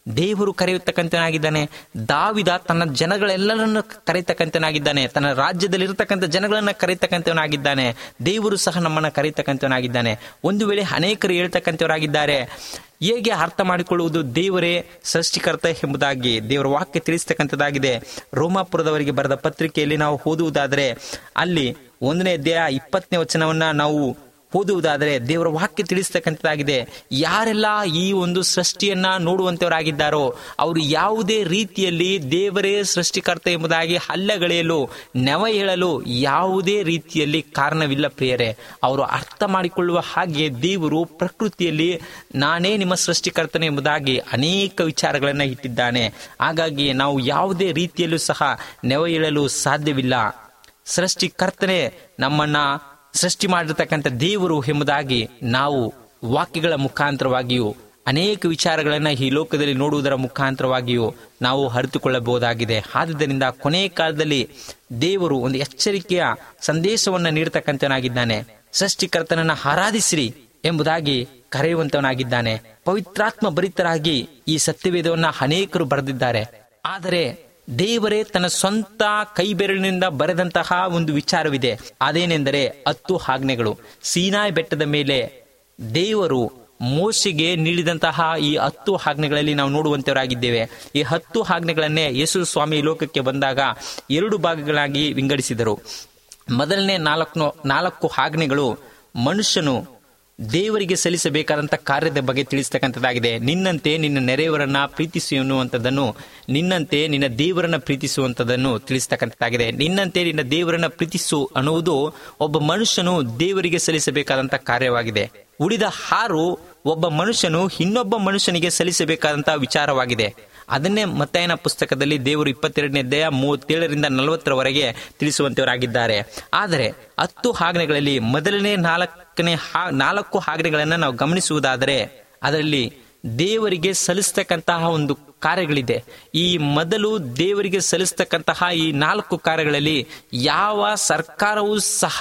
ದೇವರು ಕರೆಯತಕ್ಕಂತನಾಗಿದ್ದಾನೆ ದಾವಿದ ತನ್ನ ಜನಗಳೆಲ್ಲರನ್ನು ಕರೆಯತಕ್ಕಂತನಾಗಿದ್ದಾನೆ ತನ್ನ ರಾಜ್ಯದಲ್ಲಿರ್ತಕ್ಕಂಥ ಜನಗಳನ್ನ ಕರೆಯತಕ್ಕಂತವನಾಗಿದ್ದಾನೆ ದೇವರು ಸಹ ನಮ್ಮನ್ನ ಕರೆಯತಕ್ಕಂತವನಾಗಿದ್ದಾನೆ ಒಂದು ವೇಳೆ ಅನೇಕರು ಹೇಳ್ತಕ್ಕಂಥವರಾಗಿದ್ದಾರೆ ಹೇಗೆ ಅರ್ಥ ಮಾಡಿಕೊಳ್ಳುವುದು ದೇವರೇ ಸೃಷ್ಟಿಕರ್ತ ಎಂಬುದಾಗಿ ದೇವರ ವಾಕ್ಯ ತಿಳಿಸ್ತಕ್ಕಂಥದ್ದಾಗಿದೆ ರೋಮಾಪುರದವರಿಗೆ ಬರೆದ ಪತ್ರಿಕೆಯಲ್ಲಿ ನಾವು ಓದುವುದಾದರೆ ಅಲ್ಲಿ ಒಂದನೇ ಅಧ್ಯಾಯ ಇಪ್ಪತ್ತನೇ ವಚನವನ್ನ ನಾವು ಓದುವುದಾದರೆ ದೇವರ ವಾಕ್ಯ ತಿಳಿಸ್ತಕ್ಕಂಥದ್ದಾಗಿದೆ ಯಾರೆಲ್ಲ ಈ ಒಂದು ಸೃಷ್ಟಿಯನ್ನ ನೋಡುವಂತವರಾಗಿದ್ದಾರೋ ಅವರು ಯಾವುದೇ ರೀತಿಯಲ್ಲಿ ದೇವರೇ ಸೃಷ್ಟಿಕರ್ತ ಎಂಬುದಾಗಿ ಹಲ್ಲಗಳೆಯಲು ನೆವ ಹೇಳಲು ಯಾವುದೇ ರೀತಿಯಲ್ಲಿ ಕಾರಣವಿಲ್ಲ ಪ್ರಿಯರೇ ಅವರು ಅರ್ಥ ಮಾಡಿಕೊಳ್ಳುವ ಹಾಗೆ ದೇವರು ಪ್ರಕೃತಿಯಲ್ಲಿ ನಾನೇ ನಿಮ್ಮ ಸೃಷ್ಟಿಕರ್ತನೆ ಎಂಬುದಾಗಿ ಅನೇಕ ವಿಚಾರಗಳನ್ನು ಇಟ್ಟಿದ್ದಾನೆ ಹಾಗಾಗಿ ನಾವು ಯಾವುದೇ ರೀತಿಯಲ್ಲೂ ಸಹ ನೆವ ಹೇಳಲು ಸಾಧ್ಯವಿಲ್ಲ ಸೃಷ್ಟಿಕರ್ತನೆ ನಮ್ಮನ್ನ ಸೃಷ್ಟಿ ಮಾಡಿರ್ತಕ್ಕಂಥ ದೇವರು ಎಂಬುದಾಗಿ ನಾವು ವಾಕ್ಯಗಳ ಮುಖಾಂತರವಾಗಿಯೂ ಅನೇಕ ವಿಚಾರಗಳನ್ನ ಈ ಲೋಕದಲ್ಲಿ ನೋಡುವುದರ ಮುಖಾಂತರವಾಗಿಯೂ ನಾವು ಅರಿತುಕೊಳ್ಳಬಹುದಾಗಿದೆ ಆದುದರಿಂದ ಕೊನೆಯ ಕಾಲದಲ್ಲಿ ದೇವರು ಒಂದು ಎಚ್ಚರಿಕೆಯ ಸಂದೇಶವನ್ನ ನೀಡತಕ್ಕಂಥನಾಗಿದ್ದಾನೆ ಸೃಷ್ಟಿಕರ್ತನನ್ನ ಆರಾಧಿಸಿರಿ ಎಂಬುದಾಗಿ ಕರೆಯುವಂತವನಾಗಿದ್ದಾನೆ ಪವಿತ್ರಾತ್ಮ ಭರಿತರಾಗಿ ಈ ಸತ್ಯವೇದವನ್ನ ಅನೇಕರು ಬರೆದಿದ್ದಾರೆ ಆದರೆ ದೇವರೇ ತನ್ನ ಸ್ವಂತ ಕೈಬೆರಳಿನಿಂದ ಬರೆದಂತಹ ಒಂದು ವಿಚಾರವಿದೆ ಅದೇನೆಂದರೆ ಹತ್ತು ಆಜ್ಞೆಗಳು ಸೀನಾಯ್ ಬೆಟ್ಟದ ಮೇಲೆ ದೇವರು ಮೋಶಿಗೆ ನೀಡಿದಂತಹ ಈ ಹತ್ತು ಆಜ್ಞೆಗಳಲ್ಲಿ ನಾವು ನೋಡುವಂತವರಾಗಿದ್ದೇವೆ ಈ ಹತ್ತು ಆಜ್ಞೆಗಳನ್ನೇ ಯೇಸು ಸ್ವಾಮಿ ಈ ಲೋಕಕ್ಕೆ ಬಂದಾಗ ಎರಡು ಭಾಗಗಳಾಗಿ ವಿಂಗಡಿಸಿದರು ಮೊದಲನೇ ನಾಲ್ಕು ನಾಲ್ಕು ಆಜ್ಞೆಗಳು ಮನುಷ್ಯನು ದೇವರಿಗೆ ಸಲ್ಲಿಸಬೇಕಾದಂತ ಕಾರ್ಯದ ಬಗ್ಗೆ ತಿಳಿಸ್ತಕ್ಕಂಥದ್ದಾಗಿದೆ ನಿನ್ನಂತೆ ನಿನ್ನ ನೆರೆಯವರನ್ನ ಪ್ರೀತಿಸು ಎನ್ನುವಂಥದ್ದನ್ನು ನಿನ್ನಂತೆ ನಿನ್ನ ದೇವರನ್ನ ಪ್ರೀತಿಸುವಂಥದ್ದನ್ನು ತಿಳಿಸ್ತಕ್ಕಂಥದ್ದಾಗಿದೆ ನಿನ್ನಂತೆ ನಿನ್ನ ದೇವರನ್ನ ಪ್ರೀತಿಸು ಅನ್ನುವುದು ಒಬ್ಬ ಮನುಷ್ಯನು ದೇವರಿಗೆ ಸಲ್ಲಿಸಬೇಕಾದಂತ ಕಾರ್ಯವಾಗಿದೆ ಉಳಿದ ಹಾರು ಒಬ್ಬ ಮನುಷ್ಯನು ಇನ್ನೊಬ್ಬ ಮನುಷ್ಯನಿಗೆ ಸಲ್ಲಿಸಬೇಕಾದಂತಹ ವಿಚಾರವಾಗಿದೆ ಅದನ್ನೇ ಮತ್ತಾಯನ ಪುಸ್ತಕದಲ್ಲಿ ದೇವರು ಇಪ್ಪತ್ತೆರಡನೇ ಅಧ್ಯಾಯ ಮೂವತ್ತೇಳರಿಂದ ನಲವತ್ತರವರೆಗೆ ತಿಳಿಸುವಂತವರಾಗಿದ್ದಾರೆ ಆದರೆ ಹತ್ತು ಆಜ್ಞೆಗಳಲ್ಲಿ ಮೊದಲನೇ ನಾಲ್ಕನೇ ಹಾ- ನಾಲ್ಕು ಆಜ್ಞೆಗಳನ್ನ ನಾವು ಗಮನಿಸುವುದಾದರೆ ಅದರಲ್ಲಿ ದೇವರಿಗೆ ಸಲ್ಲಿಸ್ತಕ್ಕಂತಹ ಒಂದು ಕಾರ್ಯಗಳಿದೆ ಈ ಮೊದಲು ದೇವರಿಗೆ ಸಲ್ಲಿಸ್ತಕ್ಕಂತಹ ಈ ನಾಲ್ಕು ಕಾರ್ಯಗಳಲ್ಲಿ ಯಾವ ಸರ್ಕಾರವೂ ಸಹ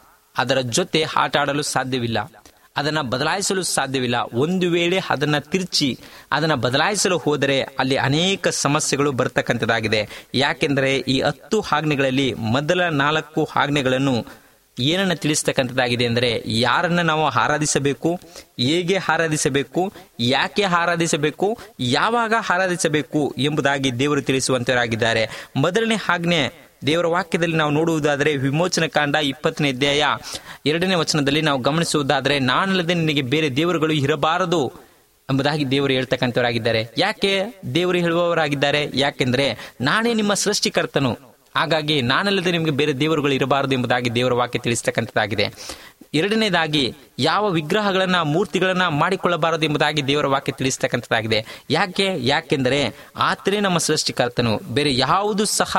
ಅದರ ಜೊತೆ ಆಟ ಆಡಲು ಸಾಧ್ಯವಿಲ್ಲ ಅದನ್ನ ಬದಲಾಯಿಸಲು ಸಾಧ್ಯವಿಲ್ಲ ಒಂದು ವೇಳೆ ಅದನ್ನ ತಿರ್ಚಿ ಅದನ್ನ ಬದಲಾಯಿಸಲು ಹೋದರೆ ಅಲ್ಲಿ ಅನೇಕ ಸಮಸ್ಯೆಗಳು ಬರ್ತಕ್ಕಂಥದ್ದಾಗಿದೆ ಯಾಕೆಂದರೆ ಈ ಹತ್ತು ಆಜ್ಞೆಗಳಲ್ಲಿ ಮೊದಲ ನಾಲ್ಕು ಆಜ್ಞೆಗಳನ್ನು ಏನನ್ನ ತಿಳಿಸ್ತಕ್ಕಂಥದ್ದಾಗಿದೆ ಅಂದರೆ ಯಾರನ್ನ ನಾವು ಆರಾಧಿಸಬೇಕು ಹೇಗೆ ಆರಾಧಿಸಬೇಕು ಯಾಕೆ ಆರಾಧಿಸಬೇಕು ಯಾವಾಗ ಆರಾಧಿಸಬೇಕು ಎಂಬುದಾಗಿ ದೇವರು ತಿಳಿಸುವಂತವರಾಗಿದ್ದಾರೆ ಮೊದಲನೇ ಆಜ್ಞೆ ದೇವರ ವಾಕ್ಯದಲ್ಲಿ ನಾವು ನೋಡುವುದಾದರೆ ವಿಮೋಚನ ಕಾಂಡ ಇಪ್ಪತ್ತನೇ ಅಧ್ಯಾಯ ಎರಡನೇ ವಚನದಲ್ಲಿ ನಾವು ಗಮನಿಸುವುದಾದರೆ ನಾನಲ್ಲದೆ ನಿನಗೆ ಬೇರೆ ದೇವರುಗಳು ಇರಬಾರದು ಎಂಬುದಾಗಿ ದೇವರು ಹೇಳ್ತಕ್ಕಂಥವರಾಗಿದ್ದಾರೆ ಯಾಕೆ ದೇವರು ಹೇಳುವವರಾಗಿದ್ದಾರೆ ಯಾಕೆಂದ್ರೆ ನಾನೇ ನಿಮ್ಮ ಸೃಷ್ಟಿಕರ್ತನು ಹಾಗಾಗಿ ನಾನಲ್ಲದೆ ನಿಮಗೆ ಬೇರೆ ದೇವರುಗಳು ಇರಬಾರದು ಎಂಬುದಾಗಿ ದೇವರ ವಾಕ್ಯ ತಿಳಿಸ್ತಕ್ಕಂಥದ್ದಾಗಿದೆ ಎರಡನೇದಾಗಿ ಯಾವ ವಿಗ್ರಹಗಳನ್ನ ಮೂರ್ತಿಗಳನ್ನ ಮಾಡಿಕೊಳ್ಳಬಾರದು ಎಂಬುದಾಗಿ ದೇವರ ವಾಕ್ಯ ತಿಳಿಸ್ತಕ್ಕಂಥದ್ದಾಗಿದೆ ಯಾಕೆ ಯಾಕೆಂದರೆ ಆತನೇ ನಮ್ಮ ಸೃಷ್ಟಿಕರ್ತನು ಬೇರೆ ಯಾವುದು ಸಹ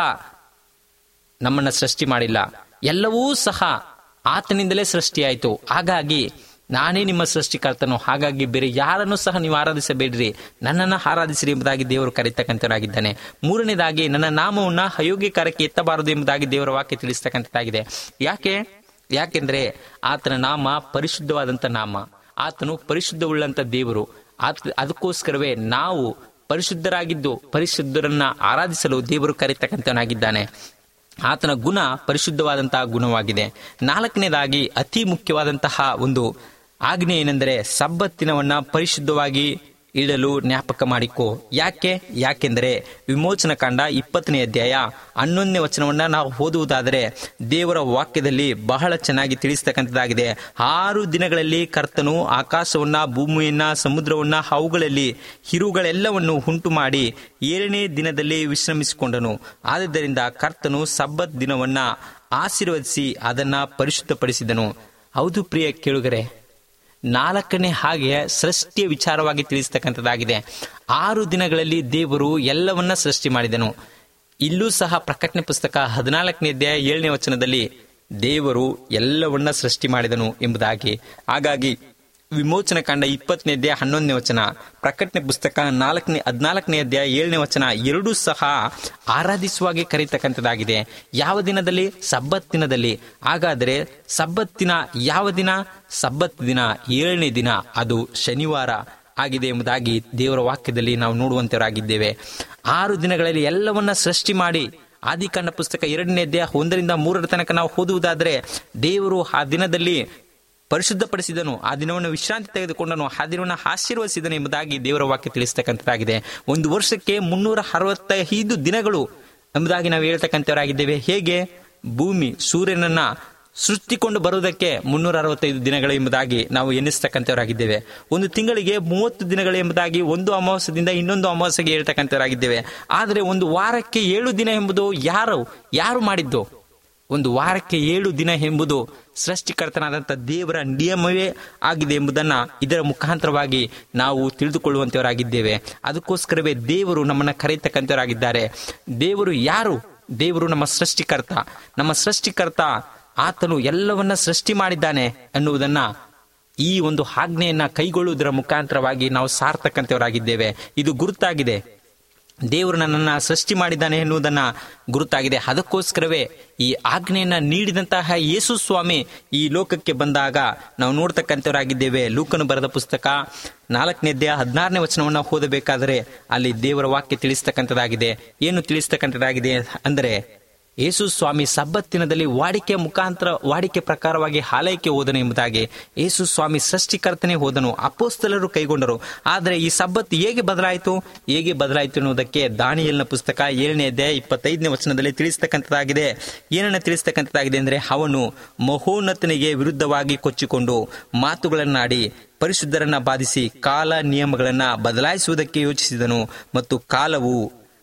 ನಮ್ಮನ್ನ ಸೃಷ್ಟಿ ಮಾಡಿಲ್ಲ ಎಲ್ಲವೂ ಸಹ ಆತನಿಂದಲೇ ಸೃಷ್ಟಿಯಾಯಿತು ಹಾಗಾಗಿ ನಾನೇ ನಿಮ್ಮ ಸೃಷ್ಟಿಕರ್ತನು ಹಾಗಾಗಿ ಬೇರೆ ಯಾರನ್ನು ಸಹ ನೀವು ಆರಾಧಿಸಬೇಡ್ರಿ ನನ್ನನ್ನು ಆರಾಧಿಸಿರಿ ಎಂಬುದಾಗಿ ದೇವರು ಕರೀತಕ್ಕಂಥವರಾಗಿದ್ದಾನೆ ಮೂರನೇದಾಗಿ ನನ್ನ ನಾಮವನ್ನ ಅಯೋಗ್ಯಕಾರಕ್ಕೆ ಎತ್ತಬಾರದು ಎಂಬುದಾಗಿ ದೇವರ ವಾಕ್ಯ ತಿಳಿಸ್ತಕ್ಕಂಥದ್ದಾಗಿದೆ ಯಾಕೆ ಯಾಕೆಂದ್ರೆ ಆತನ ನಾಮ ಪರಿಶುದ್ಧವಾದಂಥ ನಾಮ ಆತನು ಪರಿಶುದ್ಧವುಳ್ಳಂತ ದೇವರು ಆತ ಅದಕ್ಕೋಸ್ಕರವೇ ನಾವು ಪರಿಶುದ್ಧರಾಗಿದ್ದು ಪರಿಶುದ್ಧರನ್ನ ಆರಾಧಿಸಲು ದೇವರು ಕರೀತಕ್ಕಂಥವನಾಗಿದ್ದಾನೆ ಆತನ ಗುಣ ಪರಿಶುದ್ಧವಾದಂತಹ ಗುಣವಾಗಿದೆ ನಾಲ್ಕನೇದಾಗಿ ಅತಿ ಮುಖ್ಯವಾದಂತಹ ಒಂದು ಆಜ್ಞೆ ಏನೆಂದರೆ ಸಬ್ಬತ್ತಿನವನ್ನ ಪರಿಶುದ್ಧವಾಗಿ ಇಡಲು ಜ್ಞಾಪಕ ಮಾಡಿಕೋ ಯಾಕೆ ಯಾಕೆಂದರೆ ವಿಮೋಚನ ಕಾಂಡ ಇಪ್ಪತ್ತನೇ ಅಧ್ಯಾಯ ಹನ್ನೊಂದನೇ ವಚನವನ್ನ ನಾವು ಓದುವುದಾದರೆ ದೇವರ ವಾಕ್ಯದಲ್ಲಿ ಬಹಳ ಚೆನ್ನಾಗಿ ತಿಳಿಸ್ತಕ್ಕಂಥದ್ದಾಗಿದೆ ಆರು ದಿನಗಳಲ್ಲಿ ಕರ್ತನು ಆಕಾಶವನ್ನ ಭೂಮಿಯನ್ನ ಸಮುದ್ರವನ್ನ ಅವುಗಳಲ್ಲಿ ಹಿರುಗಳೆಲ್ಲವನ್ನು ಉಂಟು ಮಾಡಿ ಏಳನೇ ದಿನದಲ್ಲಿ ವಿಶ್ರಮಿಸಿಕೊಂಡನು ಆದ್ದರಿಂದ ಕರ್ತನು ಸಬ್ಬತ್ ದಿನವನ್ನ ಆಶೀರ್ವದಿಸಿ ಅದನ್ನ ಪರಿಶುದ್ಧಪಡಿಸಿದನು ಹೌದು ಪ್ರಿಯ ಕೇಳುಗರೆ ನಾಲ್ಕನೇ ಹಾಗೆ ಸೃಷ್ಟಿಯ ವಿಚಾರವಾಗಿ ತಿಳಿಸ್ತಕ್ಕಂಥದ್ದಾಗಿದೆ ಆರು ದಿನಗಳಲ್ಲಿ ದೇವರು ಎಲ್ಲವನ್ನ ಸೃಷ್ಟಿ ಮಾಡಿದನು ಇಲ್ಲೂ ಸಹ ಪ್ರಕಟಣೆ ಪುಸ್ತಕ ಹದಿನಾಲ್ಕನೇ ಅಧ್ಯಾಯ ಏಳನೇ ವಚನದಲ್ಲಿ ದೇವರು ಎಲ್ಲವನ್ನ ಸೃಷ್ಟಿ ಮಾಡಿದನು ಎಂಬುದಾಗಿ ಹಾಗಾಗಿ ವಿಮೋಚನ ಕಾಂಡ ಇಪ್ಪತ್ತನೇ ಅಧ್ಯಾಯ ಹನ್ನೊಂದನೇ ವಚನ ಪ್ರಕಟಣೆ ಪುಸ್ತಕ ನಾಲ್ಕನೇ ಹದಿನಾಲ್ಕನೇ ಅಧ್ಯಾಯ ಏಳನೇ ವಚನ ಎರಡೂ ಸಹ ಆರಾಧಿಸುವಾಗೆ ಕರೀತಕ್ಕಂಥದ್ದಾಗಿದೆ ಯಾವ ದಿನದಲ್ಲಿ ಸಬ್ಬತ್ ದಿನದಲ್ಲಿ ಹಾಗಾದರೆ ಸಬ್ಬತ್ ದಿನ ಯಾವ ದಿನ ಸಬ್ಬತ್ ದಿನ ಏಳನೇ ದಿನ ಅದು ಶನಿವಾರ ಆಗಿದೆ ಎಂಬುದಾಗಿ ದೇವರ ವಾಕ್ಯದಲ್ಲಿ ನಾವು ನೋಡುವಂತವರಾಗಿದ್ದೇವೆ ಆರು ದಿನಗಳಲ್ಲಿ ಎಲ್ಲವನ್ನ ಸೃಷ್ಟಿ ಮಾಡಿ ಆದಿಕಾಂಡ ಪುಸ್ತಕ ಎರಡನೇ ಅಧ್ಯಾಯ ಒಂದರಿಂದ ಮೂರರ ತನಕ ನಾವು ಓದುವುದಾದ್ರೆ ದೇವರು ಆ ದಿನದಲ್ಲಿ ಪರಿಶುದ್ಧಪಡಿಸಿದನು ಆ ದಿನವನ್ನು ವಿಶ್ರಾಂತಿ ತೆಗೆದುಕೊಂಡನು ಆ ದಿನವನ್ನು ಆಶೀರ್ವದಿಸಿದನು ಎಂಬುದಾಗಿ ದೇವರ ವಾಕ್ಯ ತಿಳಿಸ್ತಕ್ಕಂಥದ್ದಾಗಿದೆ ಒಂದು ವರ್ಷಕ್ಕೆ ಮುನ್ನೂರ ಅರವತ್ತೈದು ದಿನಗಳು ಎಂಬುದಾಗಿ ನಾವು ಹೇಳ್ತಕ್ಕಂಥವರಾಗಿದ್ದೇವೆ ಹೇಗೆ ಭೂಮಿ ಸೂರ್ಯನನ್ನ ಸೃಷ್ಟಿಕೊಂಡು ಬರುವುದಕ್ಕೆ ಮುನ್ನೂರ ಅರವತ್ತೈದು ದಿನಗಳು ಎಂಬುದಾಗಿ ನಾವು ಎನ್ನಿಸ್ತಕ್ಕಂಥವರಾಗಿದ್ದೇವೆ ಒಂದು ತಿಂಗಳಿಗೆ ಮೂವತ್ತು ದಿನಗಳು ಎಂಬುದಾಗಿ ಒಂದು ಅಮಾವಾಸ್ಯದಿಂದ ಇನ್ನೊಂದು ಅಮಾವಾಸ್ಯೆಗೆ ಹೇಳ್ತಕ್ಕಂಥವರಾಗಿದ್ದೇವೆ ಆದರೆ ಒಂದು ವಾರಕ್ಕೆ ಏಳು ದಿನ ಎಂಬುದು ಯಾರು ಯಾರು ಮಾಡಿದ್ದು ಒಂದು ವಾರಕ್ಕೆ ಏಳು ದಿನ ಎಂಬುದು ಸೃಷ್ಟಿಕರ್ತನಾದಂಥ ದೇವರ ನಿಯಮವೇ ಆಗಿದೆ ಎಂಬುದನ್ನ ಇದರ ಮುಖಾಂತರವಾಗಿ ನಾವು ತಿಳಿದುಕೊಳ್ಳುವಂತವರಾಗಿದ್ದೇವೆ ಅದಕ್ಕೋಸ್ಕರವೇ ದೇವರು ನಮ್ಮನ್ನ ಕರೆಯತಕ್ಕಂಥವರಾಗಿದ್ದಾರೆ ದೇವರು ಯಾರು ದೇವರು ನಮ್ಮ ಸೃಷ್ಟಿಕರ್ತ ನಮ್ಮ ಸೃಷ್ಟಿಕರ್ತ ಆತನು ಎಲ್ಲವನ್ನ ಸೃಷ್ಟಿ ಮಾಡಿದ್ದಾನೆ ಅನ್ನುವುದನ್ನ ಈ ಒಂದು ಆಜ್ಞೆಯನ್ನ ಕೈಗೊಳ್ಳುವುದರ ಮುಖಾಂತರವಾಗಿ ನಾವು ಸಾರ್ತಕ್ಕಂಥವರಾಗಿದ್ದೇವೆ ಇದು ಗುರುತಾಗಿದೆ ದೇವರು ನನ್ನನ್ನ ಸೃಷ್ಟಿ ಮಾಡಿದ್ದಾನೆ ಎನ್ನುವುದನ್ನ ಗುರುತಾಗಿದೆ ಅದಕ್ಕೋಸ್ಕರವೇ ಈ ಆಜ್ಞೆಯನ್ನ ನೀಡಿದಂತಹ ಯೇಸು ಸ್ವಾಮಿ ಈ ಲೋಕಕ್ಕೆ ಬಂದಾಗ ನಾವು ನೋಡ್ತಕ್ಕಂಥವರಾಗಿದ್ದೇವೆ ಲೂಕನು ಬರೆದ ಪುಸ್ತಕ ನಾಲ್ಕನೇ ಅಧ್ಯಾಯ ಹದಿನಾರನೇ ವಚನವನ್ನ ಓದಬೇಕಾದರೆ ಅಲ್ಲಿ ದೇವರ ವಾಕ್ಯ ತಿಳಿಸ್ತಕ್ಕಂಥದ್ದಾಗಿದೆ ಏನು ತಿಳಿಸ್ತಕ್ಕಂಥದ್ದಾಗಿದೆ ಅಂದರೆ ಯೇಸು ಸ್ವಾಮಿ ಸಬ್ಬತ್ತಿನದಲ್ಲಿ ವಾಡಿಕೆ ಮುಖಾಂತರ ವಾಡಿಕೆ ಪ್ರಕಾರವಾಗಿ ಆಲಯಕ್ಕೆ ಹೋದನು ಎಂಬುದಾಗಿ ಯೇಸು ಸ್ವಾಮಿ ಸೃಷ್ಟಿಕರ್ತನೆ ಹೋದನು ಅಪೋಸ್ತಲರು ಕೈಗೊಂಡರು ಆದರೆ ಈ ಸಬ್ಬತ್ತು ಹೇಗೆ ಬದಲಾಯಿತು ಹೇಗೆ ಬದಲಾಯಿತು ಎನ್ನುವುದಕ್ಕೆ ದಾನಿಯಲ್ನ ಪುಸ್ತಕ ಏಳನೇ ಅಧ್ಯಾಯ ಇಪ್ಪತ್ತೈದನೇ ವಚನದಲ್ಲಿ ತಿಳಿಸ್ತಕ್ಕಂಥದ್ದಾಗಿದೆ ಏನನ್ನ ತಿಳಿಸ್ತಕ್ಕಂಥದ್ದಾಗಿದೆ ಅಂದರೆ ಅವನು ಮಹೋನ್ನತನಿಗೆ ವಿರುದ್ಧವಾಗಿ ಕೊಚ್ಚಿಕೊಂಡು ಮಾತುಗಳನ್ನಾಡಿ ಪರಿಶುದ್ಧರನ್ನ ಬಾಧಿಸಿ ಕಾಲ ನಿಯಮಗಳನ್ನ ಬದಲಾಯಿಸುವುದಕ್ಕೆ ಯೋಚಿಸಿದನು ಮತ್ತು ಕಾಲವು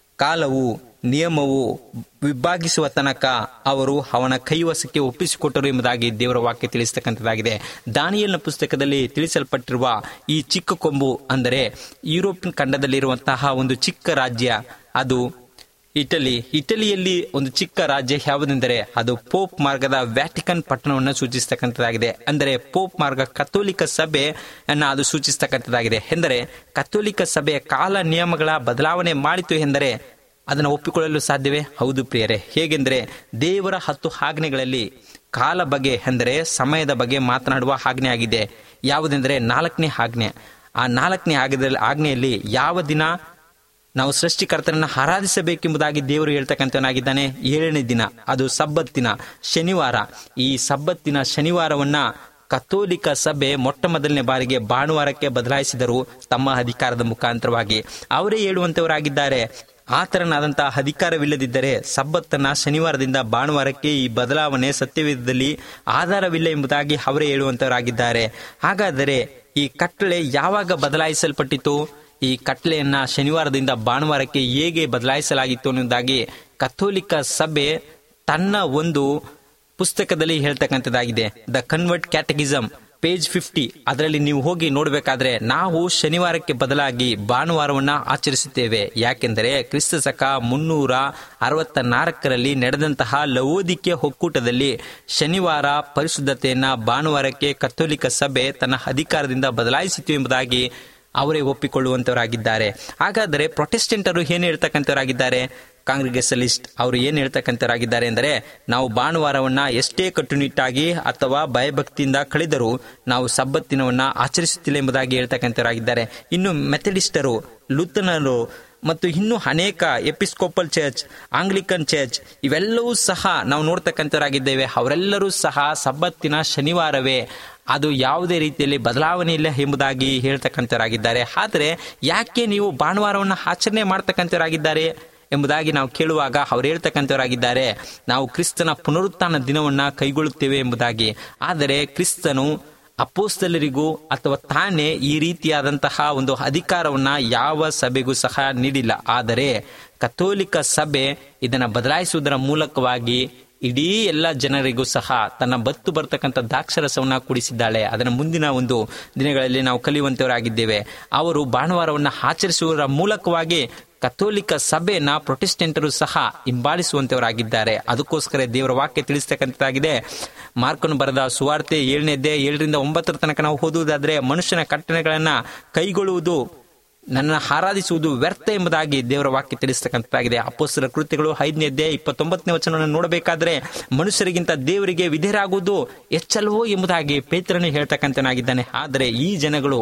ಕಾಲವು ನಿಯಮವು ವಿಭಾಗಿಸುವ ತನಕ ಅವರು ಅವನ ಕೈವಸಕ್ಕೆ ಒಪ್ಪಿಸಿಕೊಟ್ಟರು ಎಂಬುದಾಗಿ ದೇವರ ವಾಕ್ಯ ತಿಳಿಸ್ತಕ್ಕಂಥದ್ದಾಗಿದೆ ದಾನಿಯಲ್ನ ಪುಸ್ತಕದಲ್ಲಿ ತಿಳಿಸಲ್ಪಟ್ಟಿರುವ ಈ ಚಿಕ್ಕ ಕೊಂಬು ಅಂದರೆ ಯುರೋಪಿಯನ್ ಖಂಡದಲ್ಲಿರುವಂತಹ ಒಂದು ಚಿಕ್ಕ ರಾಜ್ಯ ಅದು ಇಟಲಿ ಇಟಲಿಯಲ್ಲಿ ಒಂದು ಚಿಕ್ಕ ರಾಜ್ಯ ಯಾವುದೆಂದರೆ ಅದು ಪೋಪ್ ಮಾರ್ಗದ ವ್ಯಾಟಿಕನ್ ಪಟ್ಟಣವನ್ನು ಸೂಚಿಸ್ತಕ್ಕಂಥದ್ದಾಗಿದೆ ಅಂದರೆ ಪೋಪ್ ಮಾರ್ಗ ಕಥೋಲಿಕ ಸಭೆ ಅನ್ನ ಅದು ಸೂಚಿಸ್ತಕ್ಕಂಥದ್ದಾಗಿದೆ ಎಂದರೆ ಕಥೋಲಿಕ ಸಭೆಯ ಕಾಲ ನಿಯಮಗಳ ಬದಲಾವಣೆ ಮಾಡಿತು ಎಂದರೆ ಅದನ್ನು ಒಪ್ಪಿಕೊಳ್ಳಲು ಸಾಧ್ಯವೇ ಹೌದು ಪ್ರಿಯರೇ ಹೇಗೆಂದರೆ ದೇವರ ಹತ್ತು ಆಜ್ಞೆಗಳಲ್ಲಿ ಕಾಲ ಬಗ್ಗೆ ಎಂದರೆ ಸಮಯದ ಬಗ್ಗೆ ಮಾತನಾಡುವ ಆಜ್ಞೆ ಆಗಿದೆ ಯಾವುದೆಂದರೆ ನಾಲ್ಕನೇ ಆಜ್ಞೆ ಆ ನಾಲ್ಕನೇ ಆಜ್ಞೆಯಲ್ಲಿ ಆಜ್ಞೆಯಲ್ಲಿ ಯಾವ ದಿನ ನಾವು ಸೃಷ್ಟಿಕರ್ತನನ್ನ ಆರಾಧಿಸಬೇಕೆಂಬುದಾಗಿ ದೇವರು ಹೇಳ್ತಕ್ಕಂಥವನಾಗಿದ್ದಾನೆ ಏಳನೇ ದಿನ ಅದು ಸಬ್ಬತ್ತಿನ ಶನಿವಾರ ಈ ಸಬ್ಬತ್ತಿನ ಶನಿವಾರವನ್ನ ಕಥೋಲಿಕ ಸಭೆ ಮೊಟ್ಟ ಮೊದಲನೇ ಬಾರಿಗೆ ಭಾನುವಾರಕ್ಕೆ ಬದಲಾಯಿಸಿದರು ತಮ್ಮ ಅಧಿಕಾರದ ಮುಖಾಂತರವಾಗಿ ಅವರೇ ಹೇಳುವಂತವರಾಗಿದ್ದಾರೆ ಆತರನಾದಂತಹ ಅಧಿಕಾರವಿಲ್ಲದಿದ್ದರೆ ಸಬ್ಬತ್ತನ್ನ ಶನಿವಾರದಿಂದ ಭಾನುವಾರಕ್ಕೆ ಈ ಬದಲಾವಣೆ ಸತ್ಯವೇದದಲ್ಲಿ ಆಧಾರವಿಲ್ಲ ಎಂಬುದಾಗಿ ಅವರೇ ಹೇಳುವಂತವರಾಗಿದ್ದಾರೆ ಹಾಗಾದರೆ ಈ ಕಟ್ಟಳೆ ಯಾವಾಗ ಬದಲಾಯಿಸಲ್ಪಟ್ಟಿತು ಈ ಕಟ್ಲೆಯನ್ನ ಶನಿವಾರದಿಂದ ಭಾನುವಾರಕ್ಕೆ ಹೇಗೆ ಬದಲಾಯಿಸಲಾಗಿತ್ತು ಅನ್ನೋದಾಗಿ ಕಥೋಲಿಕ ಸಭೆ ತನ್ನ ಒಂದು ಪುಸ್ತಕದಲ್ಲಿ ಹೇಳ್ತಕ್ಕಂಥದ್ದಾಗಿದೆ the convert catechism page fifty ಅದರಲ್ಲಿ ನೀವು ಹೋಗಿ ನೋಡಬೇಕಾದ್ರೆ ನಾವು ಶನಿವಾರಕ್ಕೆ ಬದಲಾಗಿ ಭಾನುವಾರವನ್ನ ಆಚರಿಸುತ್ತೇವೆ ಯಾಕೆಂದರೆ ಕ್ರಿಸ್ತ ಶಕ ಮುನ್ನೂರ ಅರವತ್ತ ನಾಲ್ಕರಲ್ಲಿ ನಡೆದಂತಹ ಲವೋದಿಕೆ ಒಕ್ಕೂಟದಲ್ಲಿ ಶನಿವಾರ ಪರಿಶುದ್ಧತೆಯನ್ನ ಭಾನುವಾರಕ್ಕೆ ಕಥೋಲಿಕ ಸಭೆ ತನ್ನ ಅಧಿಕಾರದಿಂದ ಬದಲಾಯಿಸಿತು ಎಂಬುದಾಗಿ ಅವರೇ ಒಪ್ಪಿಕೊಳ್ಳುವಂತವರಾಗಿದ್ದಾರೆ ಹಾಗಾದರೆ ಪ್ರೊಟೆಸ್ಟೆಂಟರು ಏನು ಹೇಳ್ತಕ್ಕಂಥವರಾಗಿದ್ದಾರೆ ಕಾಂಗ್ರಿಗೇಸಲಿಸ್ಟ್ ಅವರು ಏನು ಹೇಳ್ತಕ್ಕಂಥವರಾಗಿದ್ದಾರೆ ಎಂದರೆ ನಾವು ಭಾನುವಾರವನ್ನ ಎಷ್ಟೇ ಕಟ್ಟುನಿಟ್ಟಾಗಿ ಅಥವಾ ಭಯಭಕ್ತಿಯಿಂದ ಕಳೆದರೂ ನಾವು ಸಬ್ಬತ್ತಿನವನ್ನ ಆಚರಿಸುತ್ತಿಲ್ಲ ಎಂಬುದಾಗಿ ಹೇಳ್ತಕ್ಕಂಥವರಾಗಿದ್ದಾರೆ ಇನ್ನು ಮೆಥಡಿಸ್ಟರು ಲುಥನರು ಮತ್ತು ಇನ್ನೂ ಅನೇಕ ಎಪಿಸ್ಕೋಪಲ್ ಚರ್ಚ್ ಆಂಗ್ಲಿಕನ್ ಚರ್ಚ್ ಇವೆಲ್ಲವೂ ಸಹ ನಾವು ನೋಡ್ತಕ್ಕಂಥವರಾಗಿದ್ದೇವೆ ಅವರೆಲ್ಲರೂ ಸಹ ಸಬ್ಬತ್ತಿನ ಶನಿವಾರವೇ ಅದು ಯಾವುದೇ ರೀತಿಯಲ್ಲಿ ಬದಲಾವಣೆ ಇಲ್ಲ ಎಂಬುದಾಗಿ ಹೇಳ್ತಕ್ಕಂಥವರಾಗಿದ್ದಾರೆ ಆದರೆ ಯಾಕೆ ನೀವು ಭಾನುವಾರವನ್ನು ಆಚರಣೆ ಮಾಡ್ತಕ್ಕಂಥವರಾಗಿದ್ದಾರೆ ಎಂಬುದಾಗಿ ನಾವು ಕೇಳುವಾಗ ಅವ್ರು ಹೇಳ್ತಕ್ಕಂಥವರಾಗಿದ್ದಾರೆ ನಾವು ಕ್ರಿಸ್ತನ ಪುನರುತ್ಥಾನ ದಿನವನ್ನ ಕೈಗೊಳ್ಳುತ್ತೇವೆ ಎಂಬುದಾಗಿ ಆದರೆ ಕ್ರಿಸ್ತನು ಅಪೋಸ್ತಲರಿಗೂ ಅಥವಾ ತಾನೇ ಈ ರೀತಿಯಾದಂತಹ ಒಂದು ಅಧಿಕಾರವನ್ನ ಯಾವ ಸಭೆಗೂ ಸಹ ನೀಡಿಲ್ಲ ಆದರೆ ಕಥೋಲಿಕ ಸಭೆ ಇದನ್ನ ಬದಲಾಯಿಸುವುದರ ಮೂಲಕವಾಗಿ ಇಡೀ ಎಲ್ಲ ಜನರಿಗೂ ಸಹ ತನ್ನ ಬತ್ತು ಬರ್ತಕ್ಕಂಥ ದ್ರಾಕ್ಷರಸವನ್ನ ಕುಡಿಸಿದ್ದಾಳೆ ಅದರ ಮುಂದಿನ ಒಂದು ದಿನಗಳಲ್ಲಿ ನಾವು ಕಲಿಯುವಂತವರಾಗಿದ್ದೇವೆ ಅವರು ಭಾನುವಾರವನ್ನು ಆಚರಿಸುವುದರ ಮೂಲಕವಾಗಿ ಕಥೋಲಿಕ ಸಭೆಯನ್ನ ಪ್ರೊಟೆಸ್ಟೆಂಟರು ಸಹ ಹಿಂಬಾಲಿಸುವಂತವರಾಗಿದ್ದಾರೆ ಅದಕ್ಕೋಸ್ಕರ ದೇವರ ವಾಕ್ಯ ತಿಳಿಸ್ತಕ್ಕಂಥದ್ದಾಗಿದೆ ಮಾರ್ಕನು ಬರೆದ ಸುವಾರ್ತೆ ಏಳನೇದೇ ಏಳರಿಂದ ಒಂಬತ್ತರ ತನಕ ನಾವು ಓದುವುದಾದ್ರೆ ಮನುಷ್ಯನ ಕಟ್ಟಣೆಗಳನ್ನ ಕೈಗೊಳ್ಳುವುದು ನನ್ನ ಆರಾಧಿಸುವುದು ವ್ಯರ್ಥ ಎಂಬುದಾಗಿ ದೇವರ ವಾಕ್ಯ ತಿಳಿಸ್ತಕ್ಕಂಥದ್ದಾಗಿದೆ ಅಪೋಸ್ತರ ಕೃತ್ಯಗಳು ಐದನೇ ಅಧ್ಯಾಯ ಇಪ್ಪತ್ತೊಂಬತ್ತನೇ ವಚನವನ್ನು ನೋಡಬೇಕಾದ್ರೆ ಮನುಷ್ಯರಿಗಿಂತ ದೇವರಿಗೆ ವಿಧೇಯರಾಗುವುದು ಹೆಚ್ಚಲ್ವೋ ಎಂಬುದಾಗಿ ಪೇತ್ರನು ಹೇಳ್ತಕ್ಕಂಥನಾಗಿದ್ದಾನೆ ಆದರೆ ಈ ಜನಗಳು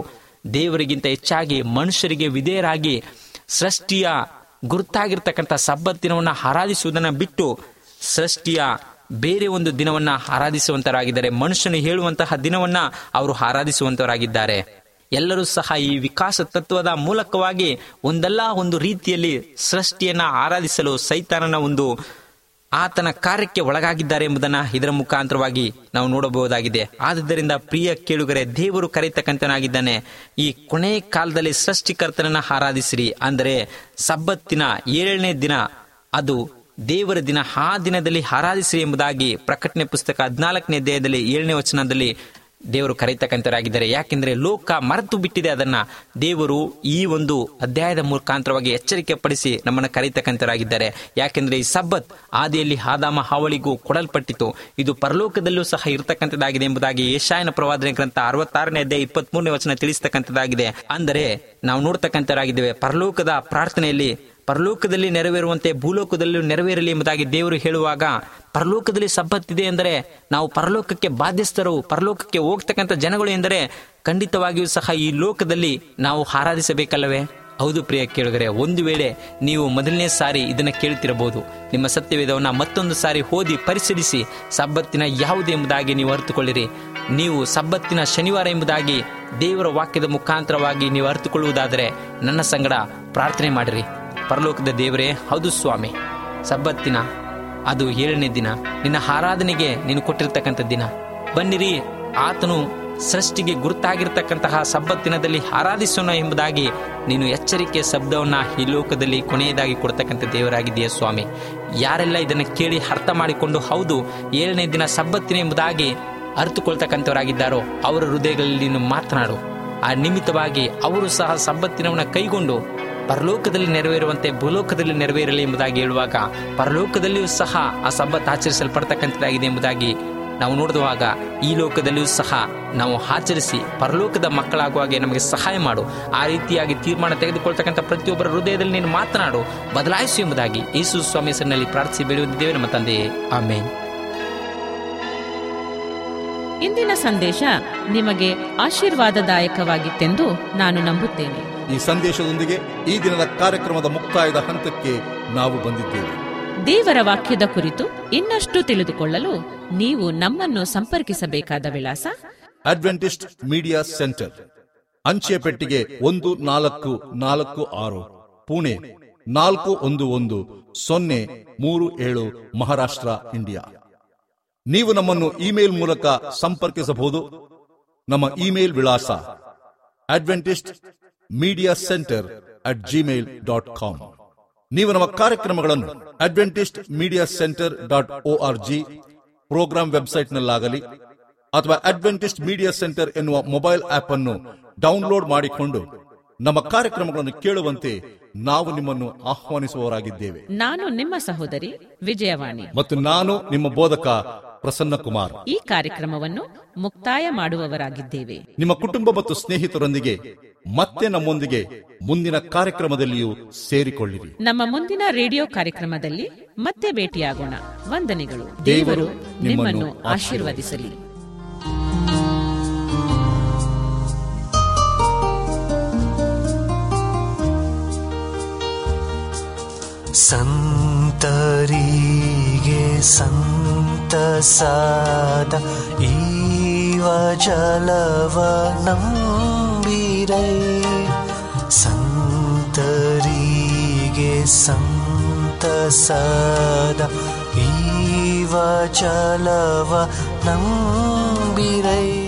ದೇವರಿಗಿಂತ ಹೆಚ್ಚಾಗಿ ಮನುಷ್ಯರಿಗೆ ವಿಧೇಯರಾಗಿ ಸೃಷ್ಟಿಯ ಗುರುತಾಗಿರ್ತಕ್ಕಂಥ ಸಬ್ಬತ್ ದಿನವನ್ನು ಆರಾಧಿಸುವುದನ್ನು ಬಿಟ್ಟು ಸೃಷ್ಟಿಯ ಬೇರೆ ಒಂದು ದಿನವನ್ನ ಆರಾಧಿಸುವಂತರಾಗಿದ್ದಾರೆ ಮನುಷ್ಯನು ಹೇಳುವಂತಹ ದಿನವನ್ನ ಅವರು ಆರಾಧಿಸುವಂತವರಾಗಿದ್ದಾರೆ ಎಲ್ಲರೂ ಸಹ ಈ ವಿಕಾಸ ತತ್ವದ ಮೂಲಕವಾಗಿ ಒಂದಲ್ಲ ಒಂದು ರೀತಿಯಲ್ಲಿ ಸೃಷ್ಟಿಯನ್ನ ಆರಾಧಿಸಲು ಸೈತಾನನ ಒಂದು ಆತನ ಕಾರ್ಯಕ್ಕೆ ಒಳಗಾಗಿದ್ದಾರೆ ಎಂಬುದನ್ನ ಇದರ ಮುಖಾಂತರವಾಗಿ ನಾವು ನೋಡಬಹುದಾಗಿದೆ ಆದುದರಿಂದ ಪ್ರಿಯ ಕೇಳುಗರೆ ದೇವರು ಕರೆತಕ್ಕಂತನಾಗಿದ್ದಾನೆ ಈ ಕೊನೆ ಕಾಲದಲ್ಲಿ ಸೃಷ್ಟಿಕರ್ತನನ್ನ ಆರಾಧಿಸಿರಿ ಅಂದರೆ ಸಬ್ಬತ್ತಿನ ಏಳನೇ ದಿನ ಅದು ದೇವರ ದಿನ ಆ ದಿನದಲ್ಲಿ ಆರಾಧಿಸಿರಿ ಎಂಬುದಾಗಿ ಪ್ರಕಟಣೆ ಪುಸ್ತಕ ಹದಿನಾಲ್ಕನೇ ಅಧ್ಯಾಯದಲ್ಲಿ ಏಳನೇ ವಚನದಲ್ಲಿ ದೇವರು ಕರೆತಕ್ಕಂತರಾಗಿದ್ದಾರೆ ಯಾಕೆಂದ್ರೆ ಲೋಕ ಮರೆತು ಬಿಟ್ಟಿದೆ ಅದನ್ನ ದೇವರು ಈ ಒಂದು ಅಧ್ಯಾಯದ ಮುಖಾಂತರವಾಗಿ ಎಚ್ಚರಿಕೆ ಪಡಿಸಿ ನಮ್ಮನ್ನು ಕರೆತಕ್ಕಂತರಾಗಿದ್ದಾರೆ ಯಾಕೆಂದ್ರೆ ಈ ಸಬ್ಬತ್ ಆದಿಯಲ್ಲಿ ಆದಾಮ ಹಾವಳಿಗೂ ಕೊಡಲ್ಪಟ್ಟಿತು ಇದು ಪರಲೋಕದಲ್ಲೂ ಸಹ ಇರತಕ್ಕಂಥದ್ದಾಗಿದೆ ಎಂಬುದಾಗಿ ಏಷಾಯನ ಪ್ರವಾದನೆ ಗ್ರಂಥ ಅರವತ್ತಾರನೇ ಅಧ್ಯಾಯ ಇಪ್ಪತ್ತ್ ಮೂರನೇ ವಚನ ತಿಳಿಸ್ತಕ್ಕಂಥದ್ದಾಗಿದೆ ಅಂದರೆ ನಾವು ನೋಡ್ತಕ್ಕಂಥರಾಗಿದ್ದೇವೆ ಪರಲೋಕದ ಪ್ರಾರ್ಥನೆಯಲ್ಲಿ ಪರಲೋಕದಲ್ಲಿ ನೆರವೇರುವಂತೆ ಭೂಲೋಕದಲ್ಲೂ ನೆರವೇರಲಿ ಎಂಬುದಾಗಿ ದೇವರು ಹೇಳುವಾಗ ಪರಲೋಕದಲ್ಲಿ ಸಬ್ಬತ್ತಿದೆ ಎಂದರೆ ನಾವು ಪರಲೋಕಕ್ಕೆ ಬಾಧ್ಯಸ್ಥರು ಪರಲೋಕಕ್ಕೆ ಹೋಗ್ತಕ್ಕಂಥ ಜನಗಳು ಎಂದರೆ ಖಂಡಿತವಾಗಿಯೂ ಸಹ ಈ ಲೋಕದಲ್ಲಿ ನಾವು ಆರಾಧಿಸಬೇಕಲ್ಲವೇ ಹೌದು ಪ್ರಿಯ ಕೇಳುಗರೆ ಒಂದು ವೇಳೆ ನೀವು ಮೊದಲನೇ ಸಾರಿ ಇದನ್ನ ಕೇಳ್ತಿರಬಹುದು ನಿಮ್ಮ ಸತ್ಯವೇದವನ್ನ ಮತ್ತೊಂದು ಸಾರಿ ಓದಿ ಪರಿಶೀಲಿಸಿ ಸಬ್ಬತ್ತಿನ ಯಾವುದು ಎಂಬುದಾಗಿ ನೀವು ಅರಿತುಕೊಳ್ಳಿರಿ ನೀವು ಸಬ್ಬತ್ತಿನ ಶನಿವಾರ ಎಂಬುದಾಗಿ ದೇವರ ವಾಕ್ಯದ ಮುಖಾಂತರವಾಗಿ ನೀವು ಅರಿತುಕೊಳ್ಳುವುದಾದರೆ ನನ್ನ ಸಂಗಡ ಪ್ರಾರ್ಥನೆ ಮಾಡಿರಿ ಪರಲೋಕದ ದೇವರೇ ಹೌದು ಸ್ವಾಮಿ ಸಬ್ಬತ್ತಿನ ಅದು ಏಳನೇ ದಿನ ನಿನ್ನ ಆರಾಧನೆಗೆ ನೀನು ಕೊಟ್ಟಿರ್ತಕ್ಕಂಥ ದಿನ ಬನ್ನಿರಿ ಆತನು ಸೃಷ್ಟಿಗೆ ಗುರುತಾಗಿರ್ತಕ್ಕಂತಹ ಸಬ್ಬತ್ತಿನದಲ್ಲಿ ಆರಾಧಿಸೋಣ ಎಂಬುದಾಗಿ ನೀನು ಎಚ್ಚರಿಕೆ ಶಬ್ದವನ್ನ ಈ ಲೋಕದಲ್ಲಿ ಕೊನೆಯದಾಗಿ ಕೊಡ್ತಕ್ಕಂಥ ದೇವರಾಗಿದೆಯಾ ಸ್ವಾಮಿ ಯಾರೆಲ್ಲ ಇದನ್ನು ಕೇಳಿ ಅರ್ಥ ಮಾಡಿಕೊಂಡು ಹೌದು ಏಳನೇ ದಿನ ಸಬ್ಬತ್ತಿನ ಎಂಬುದಾಗಿ ಅರಿತುಕೊಳ್ತಕ್ಕಂಥವರಾಗಿದ್ದಾರೋ ಅವರ ಹೃದಯಗಳಲ್ಲಿ ನೀನು ಮಾತನಾಡು ಆ ನಿಮಿತ್ತವಾಗಿ ಅವರು ಸಹ ಸಬ್ಬತ್ತಿನವನ್ನ ಕೈಗೊಂಡು ಪರಲೋಕದಲ್ಲಿ ನೆರವೇರುವಂತೆ ಭೂಲೋಕದಲ್ಲಿ ನೆರವೇರಲಿ ಎಂಬುದಾಗಿ ಹೇಳುವಾಗ ಪರಲೋಕದಲ್ಲಿಯೂ ಸಹ ಆ ಸಬ್ಬತ್ ಆಚರಿಸಲ್ಪಡ್ತಕ್ಕಂಥದ್ದಾಗಿದೆ ಎಂಬುದಾಗಿ ನಾವು ನೋಡಿದುವಾಗ ಈ ಲೋಕದಲ್ಲಿಯೂ ಸಹ ನಾವು ಆಚರಿಸಿ ಪರಲೋಕದ ಮಕ್ಕಳಾಗುವಾಗೆ ನಮಗೆ ಸಹಾಯ ಮಾಡು ಆ ರೀತಿಯಾಗಿ ತೀರ್ಮಾನ ತೆಗೆದುಕೊಳ್ತಕ್ಕಂಥ ಪ್ರತಿಯೊಬ್ಬರ ಹೃದಯದಲ್ಲಿ ನೀನು ಮಾತನಾಡು ಬದಲಾಯಿಸು ಎಂಬುದಾಗಿ ಯೇಸು ಸ್ವಾಮಿ ಹೆಸರಿನಲ್ಲಿ ಪ್ರಾರ್ಥಿಸಿ ಬೇಡುತ್ತಿದ್ದೇವೆ ನಮ್ಮ ತಂದೆಯೇ ಆಮೇನ್ ಇಂದಿನ ಸಂದೇಶ ನಿಮಗೆ ಆಶೀರ್ವಾದದಾಯಕವಾಗಿತ್ತೆಂದು ನಾನು ನಂಬುತ್ತೇನೆ ಈ ಸಂದೇಶದೊಂದಿಗೆ ಈ ದಿನದ ಕಾರ್ಯಕ್ರಮದ ಮುಕ್ತಾಯದ ಹಂತಕ್ಕೆ ನಾವು ಬಂದಿದ್ದೇವೆ ದೇವರ ವಾಕ್ಯದ ಕುರಿತು ಇನ್ನಷ್ಟು ತಿಳಿದುಕೊಳ್ಳಲು ನೀವು ನಮ್ಮನ್ನು ಸಂಪರ್ಕಿಸಬೇಕಾದ ವಿಳಾಸ ಅಡ್ವೆಂಟಿಸ್ಟ್ ಮೀಡಿಯಾ ಸೆಂಟರ್ ಅಂಚೆ ಪೆಟ್ಟಿಗೆ ಒಂದು ನಾಲ್ಕು ನಾಲ್ಕು ಆರು ಪುಣೆ ನಾಲ್ಕು ಒಂದು ಒಂದು ಸೊನ್ನೆ ಮೂರು ಏಳು ಮಹಾರಾಷ್ಟ್ರ ಇಂಡಿಯಾ ನೀವು ನಮ್ಮನ್ನು ಇಮೇಲ್ ಮೂಲಕ ಸಂಪರ್ಕಿಸಬಹುದು ನಮ್ಮ ಇಮೇಲ್ ವಿಳಾಸ Adventist media centre at Gmail dot com ನೀವು ನಮ್ಮ ಕಾರ್ಯಕ್ರಮಗಳನ್ನು Adventist media centre dot O R G programme ವೆಬ್ಸೈಟ್ನಲ್ಲಾಗಲಿ ಅಥವಾ ಅಡ್ವೆಂಟಿಸ್ಟ್ ಮೀಡಿಯಾ ಸೆಂಟರ್ ಎನ್ನುವ ಮೊಬೈಲ್ ಆಪ್ ಅನ್ನು ಡೌನ್ಲೋಡ್ ಮಾಡಿಕೊಂಡು ನಮ್ಮ ಕಾರ್ಯಕ್ರಮಗಳನ್ನು ಕೇಳುವಂತೆ ನಾವು ನಿಮ್ಮನ್ನು ಆಹ್ವಾನಿಸುವವರಾಗಿದ್ದೇವೆ ನಾನು ನಿಮ್ಮ ಸಹೋದರಿ ವಿಜಯವಾಣಿ ಮತ್ತು ನಾನು ನಿಮ್ಮ ಬೋಧಕ ಪ್ರಸನ್ನ ಕುಮಾರ್ ಈ ಕಾರ್ಯಕ್ರಮವನ್ನು ಮುಕ್ತಾಯ ಮಾಡುವವರಾಗಿದ್ದೇವೆ ನಿಮ್ಮ ಕುಟುಂಬ ಮತ್ತು ಸ್ನೇಹಿತರೊಂದಿಗೆ ಮತ್ತೆ ನಮ್ಮೊಂದಿಗೆ ಮುಂದಿನ ಕಾರ್ಯಕ್ರಮದಲ್ಲಿಯೂ ಸೇರಿಕೊಳ್ಳಿರಿ ನಮ್ಮ ಮುಂದಿನ ರೇಡಿಯೋ ಕಾರ್ಯಕ್ರಮದಲ್ಲಿ ಮತ್ತೆ ಭೇಟಿಯಾಗೋಣ ವಂದನೆಗಳು ದೇವರು ದೇವರು ನಿಮ್ಮನ್ನು ಆಶೀರ್ವದಿಸಲಿ ಸಂತರಿಗೆ ಸಂತಸಾದ ಈವ ಜಲವ ನಂಬಿರೈ ಸಂತರಿಗೆ ಸಂತಸಾದ ಈವ ಜಲವ ನಂಬಿರೈ